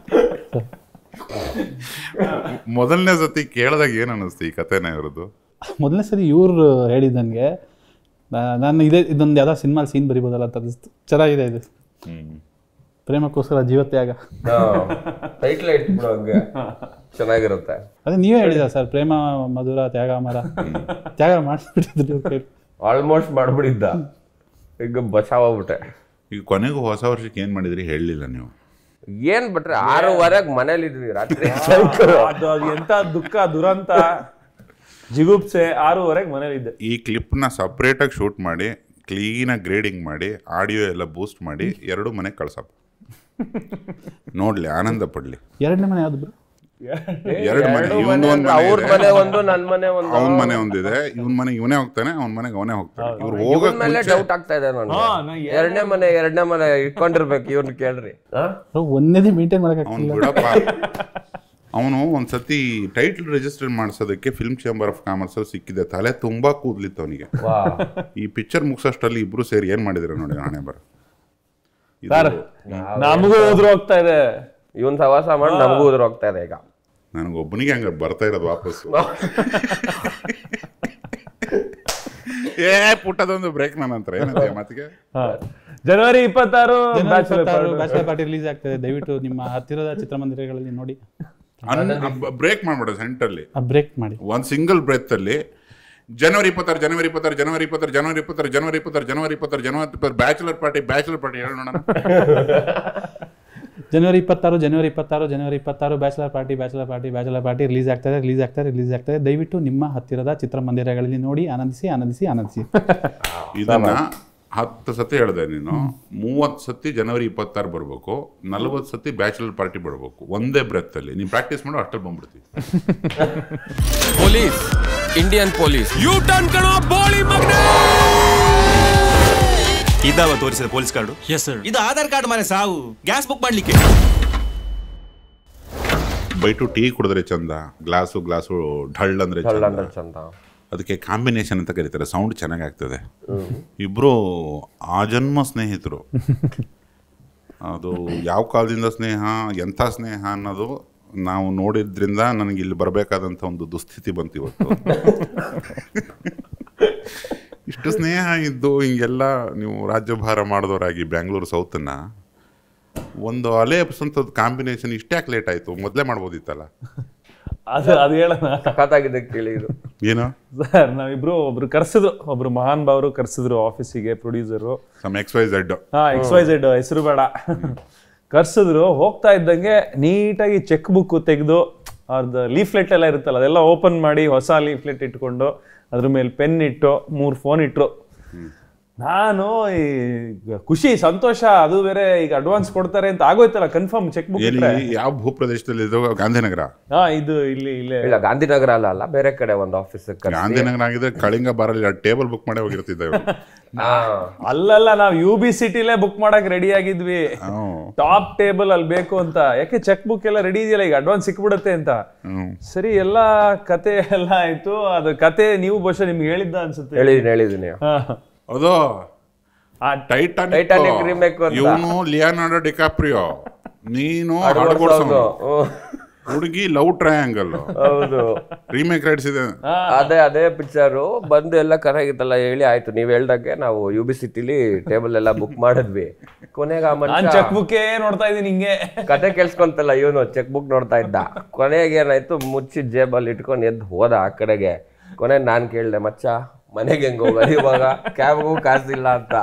S2: ಮೊದಲನೇ ಸತಿ ಕೇಳಿದಾಗ ಏನು ಅನ್ನಿಸ್ತು ಈ ಕಥೆನ ಇರೋದು
S1: ಮೊದಲನೇ ಸರಿ ಇವ್ರು ಹೇಳಿದ್ದು ನನಗೆ ನಾನು ಇದೇ ಇದೊಂದು ಯಾವ್ದೋ ಸಿನಿಮಾ ಸೀನ್ ಬರಿಬೋದಲ್ಲ ಅಂತ ಅನಿಸ್ತು ಚೆನ್ನಾಗಿದೆ ಇದು ಪ್ರೇಮಕ್ಕೋಸ್ಕರ ಜೀವತ್ಯಾಗ
S5: ಟೈಟ್ಲ್ ಇಟ್ಬಿಡು ಹಂಗೆ ಚೆನ್ನಾಗಿರುತ್ತೆ
S1: ಅದೇ ನೀವೇ ಹೇಳಿದ ಸರ್ ಪ್ರೇಮ ಮಧುರ ತ್ಯಾಗ ಮರ ತ್ಯಾಗ ಮಾಡಿಸ್ಬಿಟ್ಟಿದ್ರು ಇವ್ರ ಕೈಲಿ.
S5: ಆಲ್ಮೋಸ್ಟ್ ಮಾಡ್ಬಿಟ್ಟಿದ್ದ ಈಗ ಬಚಾವಾಗ್ಬಿಟ್ಟೆ
S2: ಈಗ ಕೊನೆಗೂ ಹೊಸ ವರ್ಷಕ್ಕೆ ಏನು ಮಾಡಿದ್ರಿ ಹೇಳಲಿಲ್ಲ ನೀವು
S5: ಏನ್ ಬಿಟ್ರೆ ಆರೂವರೆಗೆ ಮನೇಲಿ ಇದ್ವಿ ರಾತ್ರಿ
S3: ಅದು ಅದು ಎಂತ ದುಃಖ ದುರಂತ ಜಿಗುಪ್ಸೆ ಆರೂವರೆಗೆ ಮನೇಲಿ ಇದ್ದೆ
S2: ಈ ಕ್ಲಿಪ್ನ ಸಪ್ರೇಟಾಗಿ ಶೂಟ್ ಮಾಡಿ ಕ್ಲೀನಾಗಿ ಗ್ರೇಡಿಂಗ್ ಮಾಡಿ ಆಡಿಯೋ ಎಲ್ಲ ಬೂಸ್ಟ್ ಮಾಡಿ ಎರಡು ಮನೆಗೆ ಕಳ್ಸಪ್ಪ ನೋಡ್ಲಿ ಆನಂದ ಪಡ್ಲಿ
S1: ಎರಡನೇ ಮನೆ ಯಾವ್ದು ಬ್ರೋ
S2: ಎರಡು ಮನೆ
S5: ಎರಡು
S2: ಇವನ್
S5: ಮನೆ
S2: ಒಂದ್
S5: ಅಂದ್ರೆ
S2: ಮನೆ
S5: ಅವ್ರ
S2: ಇದೆ.
S5: ಮನೆ ಒಂದು ನನ್ ಮನೆ ಒಂದು
S2: ಅವನ ಮನೆ ಒಂದಿದೆ ಇವನ್ ಮನೆ ಇವನೇ ಹೋಗ್ತಾನೆ ಅವನ ಮನೆಗೆ ಅವನೇ ಹೋಗ್ತಾನೆ ಇವ್ರು
S5: ಇವನ್
S2: ಹೋಗಕ್
S5: ಮೇಲೆ
S2: ಮುಂಚೆ
S5: ಡೌಟ್ ಆಗ್ತಾ ಇದೆ
S3: ಹಾ,
S5: ನನಗೆ
S3: ನಾ
S5: ಎರಡನೇ ಮನೆ ಎರಡನೇ ಮನೆ ಇಟ್ಕೊಂಡಿರ್ಬೇಕು ಇವ್ನ ಕೇಳ್ರಿ ಆ?
S1: ಬ್ರೋ, ಒಂದೇದೇ ಮೇಂಟೈನ್
S2: ಅವ್ನು
S1: ಮಾಡೋಕ್ಕಾಗ್ತಿಲ್ಲ
S2: ಬಿಡಪ್ಪ ಅವನು ಒಂದ್ಸತಿ ಟೈಟ್ಲ್ ರಿಜಿಸ್ಟರ್ ಮಾಡಿಸೋದಕ್ಕೆ ಫಿಲ್ಮ್ ಚೇಂಬರ್ ಆಫ್ ಕಾಮರ್ಸ್ ಸಿಕ್ಕಿದೆ ತಲೆ ತುಂಬಾ ಕೂದ್ಲಿತ್ತು ಅವನಿಗೆ
S5: ವಾ
S2: ಈ ಪಿಕ್ಚರ್ ಮುಗಿಸೋಷ್ಟರಲ್ಲಿ ಇಬ್ರು ಸೇರಿ ಏನ್ ಮಾಡಿದ್ರೆ ನೋಡಿ ಹಣೆ ಬರ
S3: ಸರ್ ನಮಗೂ ಹೋದ್ರು ಹೋಗ್ತಾ ಇದೆ
S5: ಇವನ್ ಸವಾಸ ಮಾಡಿ ನಮಗೂ ಉದ್ರ ಹೋಗ್ತಾ ಇದೆ ಈಗ
S2: ನನಗೆ ಒಬ್ಬನಿಗೆ ಹಂಗ ಬರ್ತಾ ಇರೋದು ವಾಪಸ್ಸು ಏ ಪುಟ್ಟದೊಂದು ಬ್ರೇಕ್ ನನ್ನ ಹತ್ರ ಏನಂತ ಮಾತಿಗೆ
S3: ಹಾ. ಜನವರಿ ಇಪ್ಪತ್ತಾರು ಬ್ಯಾಚುಲರ್
S1: ಬ್ಯಾಚುಲರ್ ಪಾರ್ಟಿ ರಿಲೀಸ್ ಆಗ್ತದೆ ದಯವಿಟ್ಟು ನಿಮ್ಮ ಹತ್ತಿರದ ಚಿತ್ರಮಂದಿರಗಳಲ್ಲಿ ನೋಡಿ
S2: ಬ್ರೇಕ್ ಮಾಡ್ಬಿಡ ಸೆಂಟರ್ಲಿ
S1: ಬ್ರೇಕ್ ಮಾಡಿ
S2: ಒಂದು ಸಿಂಗಲ್ ಬ್ರೆತ್ ಅಲ್ಲಿ ಜನವರಿ ಇಪ್ಪತ್ತಾರು ಜನವರಿ ಇಪ್ಪತ್ತಾರು ಜನವರಿ ಇಪ್ಪತ್ತಾರು ಜನವರಿ ಇಪ್ಪತ್ತಾರು ಜನವರಿ ಇಪ್ಪತ್ತಾರು ಜನವರಿ ಇಪ್ಪತ್ತಾರು ಜನವರಿ ಇಪ್ಪತ್ತಾರು ಬ್ಯಾಚುಲರ್ ಪಾರ್ಟಿ ಬ್ಯಾಚುಲರ್ ಪಾರ್ಟಿ ಹೇಳಿ ನೋಡೋಣ
S1: ಜನವರಿ ಇಪ್ಪತ್ತಾರು ಜನವರಿ ಇಪ್ಪತ್ತಾರು ಜನವರಿ ಇಪ್ಪತ್ತಾರು bachelor party bachelor party bachelor party release ಆಗ್ತದೆ ರಿಲೀಸ್ ಆಗ್ತದೆ ರಿಲೀಸ್ ಆಗ್ತದೆ ದಯವಿಟ್ಟು ನಿಮ್ಮ ಹತ್ತಿರದ ಚಿತ್ರಮಂದಿರಗಳಲ್ಲಿ ನೋಡಿ ಆನಂದಿಸಿ ಆನಂದಿಸಿ ಆನಂದಿಸಿ
S2: ಇದನ್ನ ಹತ್ತು ಸತಿ ಹೇಳಿದೆ ನೀನು ಮೂವತ್ತು ಸತಿ ಜನವರಿ ಇಪ್ಪತ್ತಾರು ಬರಬೇಕು ನಲವತ್ತು ಸತಿ ಬ್ಯಾಚುಲರ್ ಪಾರ್ಟಿ ಬರಬೇಕು ಒಂದೇ ಬ್ರೆತ್ ಅಲ್ಲಿ ನೀನು ಪ್ರಾಕ್ಟೀಸ್ ಮಾಡೋ ಅಷ್ಟಲ್ಲಿ ಬಂದ್ಬಿಡ್ತೀವಿ
S7: police Indian police U turn ಕಣೋ ಬೋಳಿ ಮಗನೇ
S8: ಇದ್ದಾವ ತೋರಿಸಿದ ಪೊಲೀಸ್ ಕಾರ್ಡು
S7: ಎಸ್ ಸರ್
S8: ಇದು ಆಧಾರ್ ಕಾರ್ಡ್ ಮನೆ ಸಾವು ಗ್ಯಾಸ್ ಬುಕ್ ಮಾಡ್ಲಿಕ್ಕೆ
S2: ಬೈಟು ಟೀ ಕುಡಿದ್ರೆ ಚಂದ ಗ್ಲಾಸು ಗ್ಲಾಸು ಢಳ್ ಅಂದ್ರೆ ಚಂದ
S5: ಅಂದ್ರೆ ಚಂದ
S2: ಅದಕ್ಕೆ ಕಾಂಬಿನೇಷನ್ ಅಂತ ಕರೀತಾರೆ ಸೌಂಡ್ ಚೆನ್ನಾಗಿ ಆಗ್ತದೆ ಇಬ್ರು ಆಜನ್ಮ ಸ್ನೇಹಿತರು ಅದು ಯಾವ ಕಾಲದಿಂದ ಸ್ನೇಹ ಎಂಥ ಸ್ನೇಹ ಅನ್ನೋದು ನಾವು ನೋಡಿದ್ರಿಂದ ನನಗೆ ಇಲ್ಲಿ ಬರಬೇಕಾದಂಥ ಒಂದು ದುಸ್ಥಿತಿ ಬಂತು ಇವತ್ತು ಇಷ್ಟು ಸ್ನೇಹ ಇದ್ದು ಹಿಂಗೆಲ್ಲ ನೀವು ರಾಜ್ಯಭಾರ ಮಾಡಿದವರಾಗಿ ಬ್ಯಾಂಗ್ಳೂರು ಸೌತನ್ನ ಒಂದು ಅಲೆ ಎಬ್ಸಂಥದ್ದು ಕಾಂಬಿನೇಷನ್ ಇಷ್ಟ್ಯಾಕೆ ಲೇಟ್ ಆಯಿತು ಮೊದಲೇ ಮಾಡ್ಬೋದಿತ್ತಲ್ಲ
S3: ಅದು ಅದು ಹೇಳೋಣ
S5: ಸಖತ್ತಾಗಿದೆ ಕೇಳಿ ಇದು
S2: ಏನು
S3: ಸರ್ ನಾವಿಬ್ರು ಒಬ್ರು ಕರ್ಸಿದ್ರು ಒಬ್ರು ಮಹಾನ್ ಭಾವರು ಕರ್ಸಿದ್ರು ಆಫೀಸಿಗೆ producer
S2: some X Y Z
S3: ಹಾ ಎಕ್ಸ್ ವೈ ಝೆಡ್ ಹೆಸರು ಬೇಡ ಕರ್ಸಿದ್ರು ಹೋಗ್ತಾ ಇದ್ದಂಗೆ ನೀಟಾಗಿ ಚೆಕ್ ಬುಕ್ ತೆಗೆದು ಅವ್ರದ್ದು ಲೀಫ್ಲೆಟ್ ಎಲ್ಲ ಇರುತ್ತಲ್ಲ ಅದೆಲ್ಲ ಓಪನ್ ಮಾಡಿ ಹೊಸ ಲೀಫ್ಲೆಟ್ ಇಟ್ಕೊಂಡು ಅದ್ರ ಮೇಲೆ ಪೆನ್ ಇಟ್ಟು ಮೂರು ಫೋನ್ ಇಟ್ರು ನಾನು ಈ ಖುಷಿ ಸಂತೋಷ ಅದು ಬೇರೆ ಈಗ ಅಡ್ವಾನ್ಸ್ ಕೊಡ್ತಾರೆ ಅಂತ ಆಗೋಯ್ತಲ್ಲ ಕನ್ಫರ್ಮ್ ಚೆಕ್ ಬುಕ್
S2: ಎಲ್ಲಿ ಯಾವ ಭೂಪ್ರದೇಶದಲ್ಲಿ ಇದು ಗಾಂಧಿನಗರ
S3: ಹಾ ಇದು ಇಲ್ಲಿ ಇಲ್ಲೇ
S5: ಇಲ್ಲ ಗಾಂಧಿನಗರ ಅಲ್ಲ ಅಲ್ಲ ಬೇರೆ ಕಡೆ ಒಂದು ಆಫೀಸ್
S2: ಗಾಂಧಿನಗರ ಆಗಿದ್ರೆ ಕಳಿಂಗ ಬಾರಲ್ಲಿ ಟೇಬಲ್ ಬುಕ್ ಮಾಡೇ ಹೋಗಿರ್ತಿದ್ದೆ ಇವ್ರು.
S3: ಅಲ್ಲಲ್ಲ ನಾವು ಯು ಬಿ ಸಿಟಿಲೇ ಬುಕ್ ಮಾಡಕ್ ರೆಡಿ ಆಗಿದ್ವಿ
S2: ಹ್ಮ್.
S3: ಟಾಪ್ ಟೇಬಲ್ ಅಲ್ಲಿ ಬೇಕು ಅಂತ ಯಾಕೆ ಚೆಕ್ ಬುಕ್ ಎಲ್ಲ ರೆಡಿ ಇದೆಯಲ್ಲ ಈಗ ಅಡ್ವಾನ್ಸ್ ಸಿಕ್ಬಿಡುತ್ತೆ ಅಂತ
S2: ಹ್ಮ್.
S3: ಸರಿ ಎಲ್ಲ ಕತೆ ಎಲ್ಲ ಆಯ್ತು ಅದು ಕತೆ ನೀವು ಬಹುಶಃ ನಿಮ್ಗೆ ಹೇಳಿದ್ದ ಅನ್ಸುತ್ತೆ
S5: ಹೇಳಿದೀನಿ ಹೇಳಿದೀನಿ
S3: ಹಾ.
S2: ಅದು
S3: ಆ
S2: ಟೈಟಾನಿಕ್
S5: Titanic remake ಅಂತ.
S2: ಇವನು ಲಿಯಾನಾರ್ಡೋ ಡಿಕಾಪ್ರಿಯೋ ನೀನು
S5: ಹೌದು
S2: ಹುಡುಗಿ ಲವ್ ಟ್ರಯಾಂಗಲ್
S5: ಹೌದು
S2: ರೀಮೇಕ್ ರೈಟ್ಸ್ ಇದೆ
S5: ಅದೇ ಅದೇ ಪಿಕ್ಚರು ಬಂದು ಎಲ್ಲ ಕರಾಗಿತ್ತಲ್ಲ ಹೇಳಿ ಆಯ್ತು ನೀವ್ ಹೇಳ್ದಂಗೆ ನಾವು ಯು ಬಿ ಸಿಟಿಲಿ ಟೇಬಲ್ ಎಲ್ಲ ಬುಕ್ ಮಾಡಿದ್ವಿ ಕೊನೆಗೆ ಆ
S3: ನಾನ್
S5: ಮನುಷ್ಯ
S3: ಚೆಕ್ ಬುಕ್ ನೋಡ್ತಾ ಇದೀನಿ ಹಿಂಗೆ
S5: ಕತೆ ಕೇಳಿಸ್ಕೊಂತಲ್ಲ ಇವನು ಚೆಕ್ ಬುಕ್ ನೋಡ್ತಾ ಇದ್ದ ಕೊನೆಗೆ ಏನಾಯ್ತು ಮುಚ್ಚಿ ಜೇಬಲ್ಲಿ ಇಟ್ಕೊಂಡು ಎದ್ದು ಹೋದ ಆ ಕಡೆಗೆ ಕೊನೆ ನಾನ್ ಕೇಳ್ದೆ ಮಚ್ಚ ಮನೆಗೆ ಹೆಂಗ್ ಹೋಗೋದು ಇವಾಗ ಕ್ಯಾಬ್ಗೂ ಕಾಸಿಲ್ಲ ಅಂತ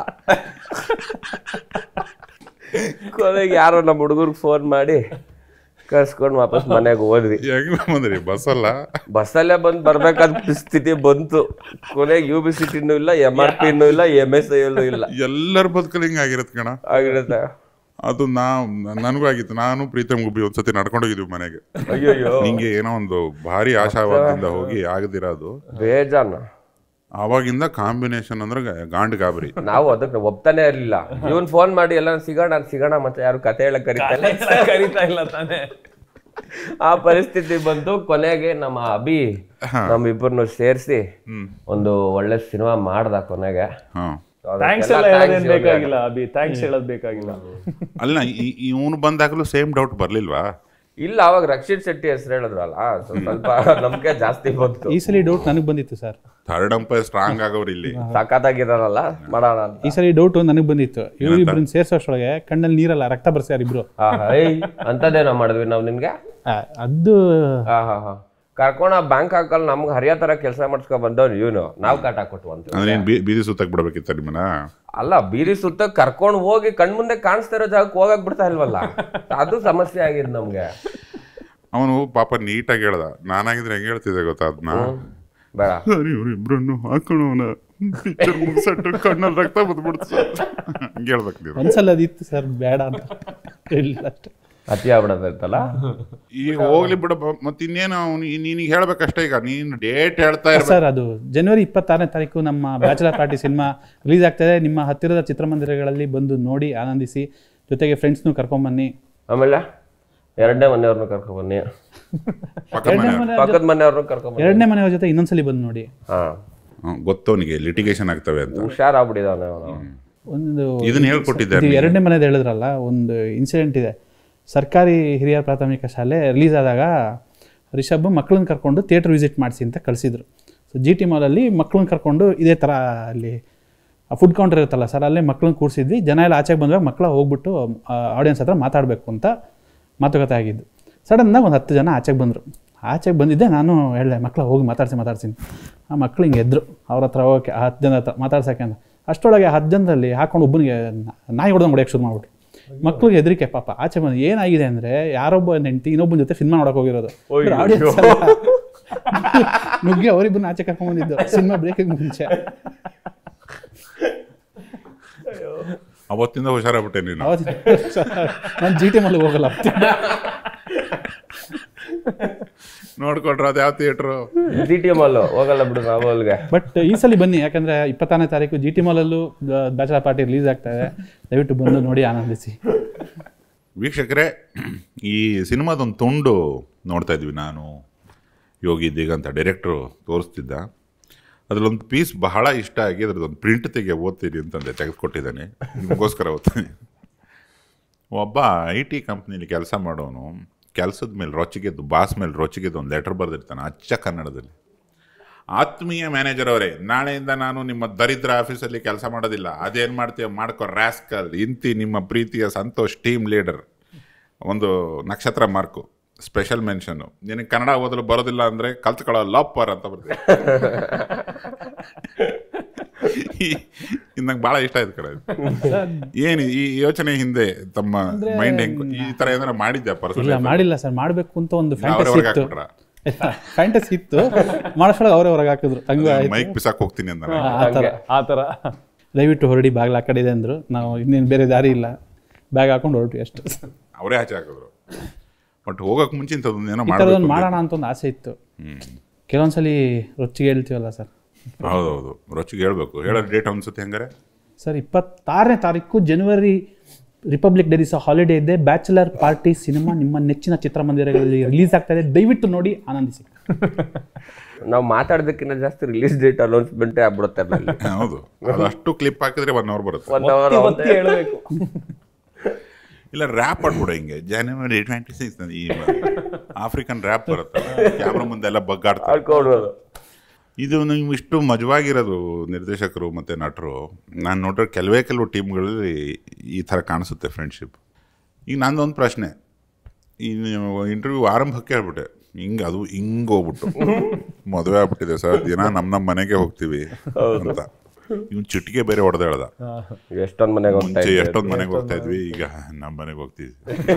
S5: ಕೊನೆಗೆ ಯಾರೋ ನಮ್ಮ ಹುಡುಗರ್ಗೆ ಫೋನ್ ಮಾಡಿ ಕರ್ಸ್ಕೊಂಡು ವಾಪಸ್ ಮನೆಗೆ ಹೋದ್ವಿ
S2: ಹೆಂಗ್ ಬಂದ್ರಿ ಬಸ್ ಅಲ್ಲ
S5: ಬಸ್ಸಲ್ಲೇ ಬಂದು ಬರ್ಬೇಕಾದ ಸ್ಥಿತಿ ಬಂತು ಕೊನೆಗೆ ಯು ಬಿ ಸಿಟಿನೂ ಇಲ್ಲ ಎಂ ಆರ್ ಪಿನೂ ಇಲ್ಲ ಎಮ್ ಎಸ್ ಐ ಇಲ್ಲ
S2: ಎಲ್ಲರ ಬದುಕಲ್ಲಿ ಹಿಂಗ್ ಆಗಿರತ್ ಕಣ
S5: ಆಗಿರುತ್ತೆ
S2: ಅದು ನಾ ನನಗೂ ಆಗಿತ್ತು ನಾನು ಪ್ರೀತಮ್ ಗುಬ್ಬಿ ಒಂದ್ಸತಿ ನಡ್ಕೊಂಡೋಗಿದ್ವಿ ಮನೆಗೆ
S5: ಅಯ್ಯಯ್ಯೋ
S2: ನಿಂಗೆ ಏನೋ ಒಂದು ಭಾರಿ ಆಶಾವಾದದಿಂದ ಹೋಗಿ ಆಗದಿರೋದು
S5: ಬೇಜಾನ
S2: ಆವಾಗಿಂದ ಕಾಂಬಿನೇಷನ್ ಅಂದ್ರೆ ಗ- ಗಾಂಡ್ ಗಾಬರಿ
S5: ನಾವು ಅದಕ್ಕೆ ಒಪ್ತಾನೆ ಇರ್ಲಿಲ್ಲ ಇವನ್ ಫೋನ್ ಮಾಡಿ ಎಲ್ಲ ಸಿಗೋಣ ಸಿಗೋಣ ಮತ್ತೆ ಯಾರು ಕತೆ ಹೇಳಕ್ ಕರೀತಲ್ಲ
S3: ಕರಿತಾ ಇಲ್ಲ ತಾನೇ
S5: ಆ ಪರಿಸ್ಥಿತಿ ಬಂತು ಕೊನೆಗೆ ನಮ್ಮ ಅಭಿ ನಮ್ಮಿಬ್ಬರನ್ನು ಸೇರಿಸಿ ಒಂದು ಒಳ್ಳೆ ಸಿನಿಮಾ ಮಾಡ್ದ ಕೊನೆಗೆ
S2: ಹಾ
S3: ಥ್ಯಾಂಕ್ಸ್ ಎಲ್ಲ ಹೇಳೋದೇನ್ ಬೇಕಾಗಿಲ್ಲ ಅಭಿ ಥ್ಯಾಂಕ್ಸ್ ಹೇಳೋದ್ ಬೇಕಾಗಿಲ್ಲ
S2: ಅಲ್ಲ ಇವನು ಬಂದಾಗಲೂ ಸೇಮ್ ಡೌಟ್ ಬರ್ಲಿಲ್ವಾ
S5: ಇಲ್ಲ ಅವಾಗ ರಕ್ಷಿತ್ ಶೆಟ್ಟಿ ಹೆಸರು ಹೇಳಿದ್ರಲ್ಲ so ಸ್ವಲ್ಪ ನಂಬಿಕೆ ಜಾಸ್ತಿ ಬಂತು
S1: ಈ ಸಲ ಡೌಟ್ ನನಗೆ ಬಂದಿತ್ತು ಸರ್
S2: ಥರ್ಡ್ ಅಂಪೈರ್ ಸ್ಟ್ರಾಂಗ್ ಆಗೋರು ಇಲ್ಲಿ
S5: ಸಖತ್ತಾಗಿದಾರಲ್ಲ ಮಾಡೋಣ ಅಂತ
S1: ಈ ಸಲ ಡೌಟ್ ನನಗೆ ಬಂದಿತ್ತು ಇವ್ರಿಬ್ರನ್ನ ಸೇರ್ಸೋಷ್ರೊಳಗೆ ಕಣ್ಣಲ್ಲಿ ನೀರಲ್ಲ ರಕ್ತ ಬರ್ಸ್ಯಾರ ಇಬ್ರು
S5: ಆಹಾ, ಏಯ್ ಅಂತದೇನೋ ಮಾಡಿದ್ವಿ ನಾವು ನಿನ್ಗೆ
S1: ಆ, ಅದು
S5: ಹಾ ಹಾ ಹಾ ಕರ್ಕೊಂಡ ಬ್ಯಾಂಕ್ ಹಾಕಲ್ ನಮ್ಗೆ ಹರಿಯೋ ತರ ಕೆಲಸ ಮಾಡಿಸ್ಕೊಂಡ್ ಬಂದವ್ನು ಇವನು ನಾವು ಕಾಟ ಕೊಟ್ಟು ಅಂತ
S2: ಅಂದ್ರೆ ಏನ್ ಬೀ- ಬೀದಿ ಸುತ್ತಕ್ ಬಿಡ್ಬೇಕಿತ್ತ ನಿಮ್ಮನ್ನ
S5: ಅಲ್ಲ ಬೀರಿ ಸುತ್ತ ಕರ್ಕೊಂಡ್ ಹೋಗಿ ಕಣ್ಮುಂದೆ ಕಾಣಿಸ್ತಾ ಇರೋ ಜಾಗಕ್ಕೆ ಹೋಗಕ್ ಬಿಡ್ತಾ ಇಲ್ವಲ್ಲ ಅದು ಸಮಸ್ಯೆ ಆಗಿದ್ ನಮ್ಗೆ
S2: ಅವನು ಪಾಪ ನೀಟಾಗಿ ಹೇಳ್ದ ನಾನಾಗಿದ್ರೆ ಹೆಂಗ್ ಹೇಳ್ತಿದ್ದೆ ಗೊತ್ತಾ ಅದನ್ನ
S5: ಬೇಡ
S2: ಸರಿ ಇವ್ರಿಬ್ರನ್ನು ಹಾಕೋಣ ಪಿಕ್ಚರ್ ಮುಗಿಸಟ್ಟು ಕಣ್ಣಲ್ಲಿ ರಕ್ತ ಬಂದ್ಬಿಡ್ತು ಸರ್ ಹಂಗೆ ಹೇಳ್ಬೇಕು ನೀವು
S1: ಒಂದ್ಸಲ ಅದಿತ್ತು ಸರ್ ಬೇಡ ಅಂತ ಹೇಳಿಲ್ಲ ಅಷ್ಟೇ
S5: ಅತಿ ಆಗ್ಬಿಡತ್ತಲ್ಲ
S2: ಈಗ ಹೋಗ್ಲಿ ಬಿಡ ಮತ್ತೆ ಇನ್ನೇನು ಅವ್ನು ನೀನಿಗೆ ಹೇಳ್ಬೇಕಷ್ಟೇ ಈಗ ನೀನು ಡೇಟ್ ಹೇಳ್ತಾ ಇರ್ಬೇಕು
S1: ಸರ್ ಅದು ಜನವರಿ ಇಪ್ಪತ್ತಾರನೇ ತಾರೀಕು ನಮ್ಮ ಬ್ಯಾಚಲರ್ ಪಾರ್ಟಿ ಸಿನಿಮಾ ರಿಲೀಸ್ ಆಗ್ತದೆ ನಿಮ್ಮ ಹತ್ತಿರದ ಚಿತ್ರಮಂದಿರಗಳಲ್ಲಿ ಬಂದು ನೋಡಿ ಆನಂದಿಸಿ ಜೊತೆಗೆ ಫ್ರೆಂಡ್ಸ್ನು ಕರ್ಕೊಂಬನ್ನಿ
S5: ಆಮೇಲೆ ಎರಡನೇ ಮನೆಯವ್ರನ್ನ ಕರ್ಕೊಂಡ್ ಬನ್ನಿ
S2: ಪಕ್ಕದ ಮನೆ
S5: ಪಕ್ಕದ ಮನೆಯವ್ರನ್ನ ಕರ್ಕೊಂಡ್ ಬನ್ನಿ
S1: ಎರಡನೇ ಮನೆಯವ್ರ ಜೊತೆ ಇನ್ನೊಂದ್ಸಲಿ ಬಂದು ನೋಡಿ
S5: ಹಾ
S2: ಹ್ಮ್, ಗೊತ್ತು ಅವನಿಗೆ ಲಿಟಿಗೇಷನ್ ಆಗ್ತವೆ ಅಂತ
S5: ಹುಷಾರಾಗ್ಬಿಟ್ಟಿದಾನೆ ಅವನು
S1: ಒಂದು
S2: ಇದನ್ನ ಹೇಳ್ಕೊಟ್ಟಿದ್ದಾರೆ
S1: ಇದು ಎರಡನೇ ಮನೆದು ಹೇಳಿದ್ರಲ್ಲ ಒಂದು ಇನ್ಸಿಡೆಂಟ್ ಇದೆ ಸರ್ಕಾರಿ ಹಿರಿಯ ಪ್ರಾಥಮಿಕ ಶಾಲೆ ರಿಲೀಸ್ ಆದಾಗ ರಿಷಬ್ ಮಕ್ಕಳನ್ನ ಕರ್ಕೊಂಡು ಥಿಯೇಟರ್ ವಿಸಿಟ್ ಮಾಡಿಸಿ ಅಂತ ಕಳಿಸಿದ್ರು ಸೊ ಜಿ ಟಿ ಮಾಲಲ್ಲಿ ಮಕ್ಕಳನ್ನ ಕರ್ಕೊಂಡು ಇದೇ ಥರ ಅಲ್ಲಿ ಫುಡ್ ಕೌಂಟರ್ ಇರುತ್ತಲ್ಲ ಸರ್ ಅಲ್ಲೇ ಮಕ್ಕಳನ್ನ ಕೂರಿಸಿದ್ವಿ ಜನ ಎಲ್ಲ ಆಚೆಗೆ ಬಂದಾಗ ಮಕ್ಕಳ ಹೋಗ್ಬಿಟ್ಟು ಆಡಿಯನ್ಸ್ ಹತ್ರ ಮಾತಾಡಬೇಕು ಅಂತ ಮಾತುಕತೆ ಆಗಿದ್ದು ಸಡನ್ನಾಗಿ ಒಂದು ಹತ್ತು ಜನ ಆಚೆಗೆ ಬಂದರು ಆಚೆಗೆ ಬಂದಿದ್ದೆ ನಾನು ಹೇಳಿದೆ ಮಕ್ಕಳ ಹೋಗಿ ಮಾತಾಡ್ಸಿ ಮಾತಾಡ್ತೀನಿ ಆ ಮಕ್ಳು ಹಿಂಗೆ ಎದ್ರು ಅವ್ರ ಹತ್ರ ಹೋಗೋಕ್ಕೆ ಆ ಹತ್ತು ಜನ ಹತ್ರ ಮಾತಾಡ್ಸೋಕ್ಕೆ ಅಂತ ಅಷ್ಟರೊಳಗೆ ಹತ್ತು ಜನದಲ್ಲಿ ಹಾಕೊಂಡು ಒಬ್ಬನಿಗೆ ನಾಯಿ ಹೊಡೆದಂಗೆ ಹೊಡೆಯೋಕ್ಕೆ ಶುರು ಮಾಡ್ಬಿಟ್ಟು ಮಕ್ಳಿಗೆ ಹೆದರಿಕೆ ಪಾಪ ಆಚೆ ಬಂದು ಏನಾಗಿದೆ ಅಂದರೆ ಯಾರೊಬ್ಬ ಹೆಂಡತಿ ಇನ್ನೊಬ್ಬನ ಜೊತೆ ಸಿನಿಮಾ ನೋಡೋಕೆ ಹೋಗಿರೋದು ಆಡಿಯನ್ಸ್ ನುಗ್ಗಿ ಅವರಿಬ್ಬರನ್ನ ಆಚೆ ಕರ್ಕೊಂಡ್ ಬಂದಿದ್ದು ಸಿನಿಮಾ ಬ್ರೇಕಿಗೆ ಮುಂಚೆ
S2: ಅವತ್ತಿಂದ ಹುಷಾರಾಗ್ಬಿಟ್ಟೆ ನೀನು
S1: ಅವತ್ತು ನಾನು ಜಿ ಟಿ ಮಲ್ಲಿ ಹೋಗಲ್ಲ
S2: ನೋಡ್ಕೊಟ್ರ ಅದು ಯಾವ ಥಿಯೇಟ್ರು
S5: ಜಿ ಟಿ ಎಮ್ ಅಲ್ಲೂ ಹೋಗಲ್ಲ ಬಿಡು ನಾವು ಅಲ್ಲಿಗೆ
S1: ಬಟ್ ಈ ಸಲ ಬನ್ನಿ ಯಾಕಂದ್ರೆ ಇಪ್ಪತ್ತಾರನೇ ತಾರೀಕು ಜಿ ಟಿ ಮಾಲಲ್ಲೂ ಬ್ಯಾಚಲರ್ ಪಾರ್ಟಿ ರಿಲೀಸ್ ಆಗ್ತಾ ಇದೆ ದಯವಿಟ್ಟು ಬಂದು ನೋಡಿ ಆನಂದಿಸಿ
S2: ವೀಕ್ಷಕರೇ ಈ ಸಿನಿಮಾದೊಂದು ತುಂಡು ನೋಡ್ತಾ ಇದ್ವಿ ನಾನು ಯೋಗಿ ದಿಗಂತ ಡೈರೆಕ್ಟ್ರು ತೋರಿಸ್ತಿದ್ದ ಅದರಲ್ಲೊಂದು ಪೀಸ್ ಬಹಳ ಇಷ್ಟ ಆಗಿ ಅದ್ರದ್ದೊಂದು ಪ್ರಿಂಟ್ ತೆಗೆ ಓದ್ತೀನಿ ಅಂತಂದೆ ತೆಗೆದುಕೊಟ್ಟಿದ್ದಾನೆ ನಿಮಗೋಸ್ಕರ ಓದ್ತೀನಿ ಒಬ್ಬ ಐ ಟಿ ಕಂಪ್ನಿಲಿ ಕೆಲಸ ಮಾಡೋನು ಕೆಲಸದ ಮೇಲೆ ರೊಚ್ಚಿಗೆದ್ದು ಬಾಸ್ ಮೇಲೆ ರೊಚ್ಚಿಗೆದ್ದು ಒಂದು ಲೆಟರ್ ಬರೆದಿರ್ತಾನೆ ಅಚ್ಚ ಕನ್ನಡದಲ್ಲಿ ಆತ್ಮೀಯ ಮ್ಯಾನೇಜರ್ ಅವರೇ ನಾಳೆಯಿಂದ ನಾನು ನಿಮ್ಮ ದರಿದ್ರ ಆಫೀಸಲ್ಲಿ ಕೆಲಸ ಮಾಡೋದಿಲ್ಲ ಅದೇನು ಮಾಡ್ತೀಯ ಮಾಡ್ಕೋ ರ್ಯಾಸ್ಕಲ್ ಇಂತಿ ನಿಮ್ಮ ಪ್ರೀತಿಯ ಸಂತೋಷ್ ಟೀಮ್ ಲೀಡರ್ ಒಂದು ನಕ್ಷತ್ರ ಮಾರ್ಕು ಸ್ಪೆಷಲ್ ಮೆನ್ಷನ್ನು ನಿನಗೆ ಕನ್ನಡ ಓದಲು ಬರೋದಿಲ್ಲ ಅಂದರೆ ಕಲ್ತ್ಕೊಳ್ಳೋ ಲಪ್ಪರ್ ಅಂತ ಬರ್ತೀವಿ ಇದು ನಂಗೆ ಭಾಳ ಇಷ್ಟ ಆಯ್ತು ಕಡೆ ಏನು ಈ ಯೋಚನೆ ಹಿಂದೆ ತಮ್ಮ ಮೈಂಡ್ ಹೆಂಗ್ ಈ ಥರ ಏನಾರ ಮಾಡಿದ್ದೆ
S1: ಇಲ್ಲ
S2: ಪರ್ಸನಲ್
S1: ಮಾಡಿಲ್ಲ ಸರ್ ಮಾಡಬೇಕು ಅಂತ ಒಂದು ಫ್ಯಾಂಟಸಿ
S2: ಅವ್ರವ್ರಿಗೆ
S1: ಇತ್ತು
S2: ಹಾಕ್ಬಿಟ್ರ
S1: ಫ್ಯಾಂಟಸಿ ಇತ್ತು ಮಾಡೋಷ್ರೊಳಗೆ ಅವರೇ ಹೊರಗೆ ಹಾಕಿದ್ರು ಹಂಗೂ ಆಯ್ತು
S2: ಮೈಕ್ ಬಿಸಾಕ್ ಹೋಗ್ತೀನಿ ಅಂತ ನಾನು.
S1: ಆ ಥರ
S3: ಆ ಥರ
S1: ದಯವಿಟ್ಟು ಹೊರಡಿ ಬಾಗಿಲು ಆ ಕಡೆ ಇದೆ ಅಂದರು ನಾವು ಇನ್ನೇನು ಬೇರೆ ದಾರಿ ಇಲ್ಲ ಬ್ಯಾಗ್ ಹಾಕೊಂಡು ಹೊರಟ್ವಿ ಅಷ್ಟು
S2: ಅವರೇ ಆಚೆ ಹಾಕಿದ್ರು ಬಟ್ ಹೋಗಕ್ ಮುಂಚೆ ಇಂಥದ್ದೊಂದು ಏನೋ
S1: ಈ ಥರದೊಂದು
S2: ಮಾಡಬೇಕು
S1: ಮಾಡೋಣ ಅಂತ ಒಂದು ಆಸೆ ಇತ್ತು ಕೆಲವೊಂದ್ಸಲಿ ರೊಚ್ಚಿಗೆ ಹೇಳ್ತೀವಲ್ಲ ಸರ್
S2: ಹೌದೌದು ರೊಚ್ಚಿಗೆ ಹೇಳ್ಬೇಕು ಹೇಳೋ ಡೇಟ್ ಅನ್ಸುತ್ತೆ ಹೆಂಗಾರೆ
S1: ಸರ್ ಇಪ್ಪತ್ತಾರನೇ ತಾರೀಕು ಜನವರಿ ರಿಪಬ್ಲಿಕ್ ಡೇ ದಿವಸ ಹಾಲಿಡೇ ಇದೆ ಬ್ಯಾಚುಲರ್ ಪಾರ್ಟಿ ಸಿನಿಮಾ ನಿಮ್ಮ ನೆಚ್ಚಿನ ಚಿತ್ರಮಂದಿರಗಳಲ್ಲಿ ರಿಲೀಸ್ ಆಗ್ತಾ ಇದೆ ದಯವಿಟ್ಟು ನೋಡಿ ಆನಂದಿಸಿ
S5: ನಾವು ಮಾತಾಡೋದಕ್ಕಿಂತ ಜಾಸ್ತಿ ರಿಲೀಸ್ ಡೇಟ್ ಅನೌನ್ಸ್ಮೆಂಟೇ ಆಗ್ಬಿಡುತ್ತೆ ಅಲ್ಲಿ
S2: ಹೌದು ಅದಷ್ಟು ಕ್ಲಿಪ್ ಹಾಕಿದ್ರೆ ಒನ್ ಅವರ್ ಬರುತ್ತೆ
S5: ಒನ್ ಅವರ್
S3: ಒತ್ತಿ ಹೇಳಬೇಕು
S2: ಇಲ್ಲ ರ್ಯಾಪ್ ಮಾಡ್ಬಿಡು ಹಿಂಗೆ ಜನವರಿ ಟ್ವೆಂಟಿ ಸಿಕ್ಸ್ ಈ ಆಫ್ರಿಕನ್ ರ್ಯಾಪ್ ಬರುತ್ತೆ ಕ್ಯಾಮ್ರಾ ಮುಂದೆ ಎಲ್ಲ ಬಗ್ಗಾಡ್ತಾರೆ
S5: ಆಡ್ಕೊಡ್ಬೋದು
S2: ಇದು ನೀವು ಇಷ್ಟು ಮಜವಾಗಿರೋದು ನಿರ್ದೇಶಕರು ಮತ್ತು ನಟರು ನಾನು ನೋಡಿದ್ರೆ ಕೆಲವೇ ಕೆಲವು ಟೀಮ್ಗಳಲ್ಲಿ ಈ ಥರ ಕಾಣಿಸುತ್ತೆ ಫ್ರೆಂಡ್ಶಿಪ್ ಈಗ ನಂದೊಂದು ಪ್ರಶ್ನೆ ಈ ಇಂಟರ್ವ್ಯೂ ಆರಂಭಕ್ಕೆ ಹೇಳ್ಬಿಟ್ಟೆ ಹಿಂಗೆ ಅದು ಹಿಂಗೆ ಹೋಗ್ಬಿಟ್ಟು ಮದುವೆ ಆಗ್ಬಿಟ್ಟಿದೆ ಸರ್ ದಿನ ನಮ್ಮ ನಮ್ಮ ಮನೆಗೆ ಹೋಗ್ತೀವಿ ಅಂತ ಇವ್ನು ಚಿಟಿಕೆ ಬೇರೆ ಹೊಡೆದ ಹೇಳ್ದ
S5: ಎಷ್ಟೊಂದ್ ಮನೆಗೆ ಹೋಗ್ತಾ
S2: ಮುಂಚೆ
S5: ಇದ್ವಿ
S2: ಎಷ್ಟೊಂದು ಮನೆಗೆ ಹೋಗ್ತಾ ಇದ್ವಿ ಈಗ ನಮ್ಮ ಮನೆಗೆ ಹೋಗ್ತೀವಿ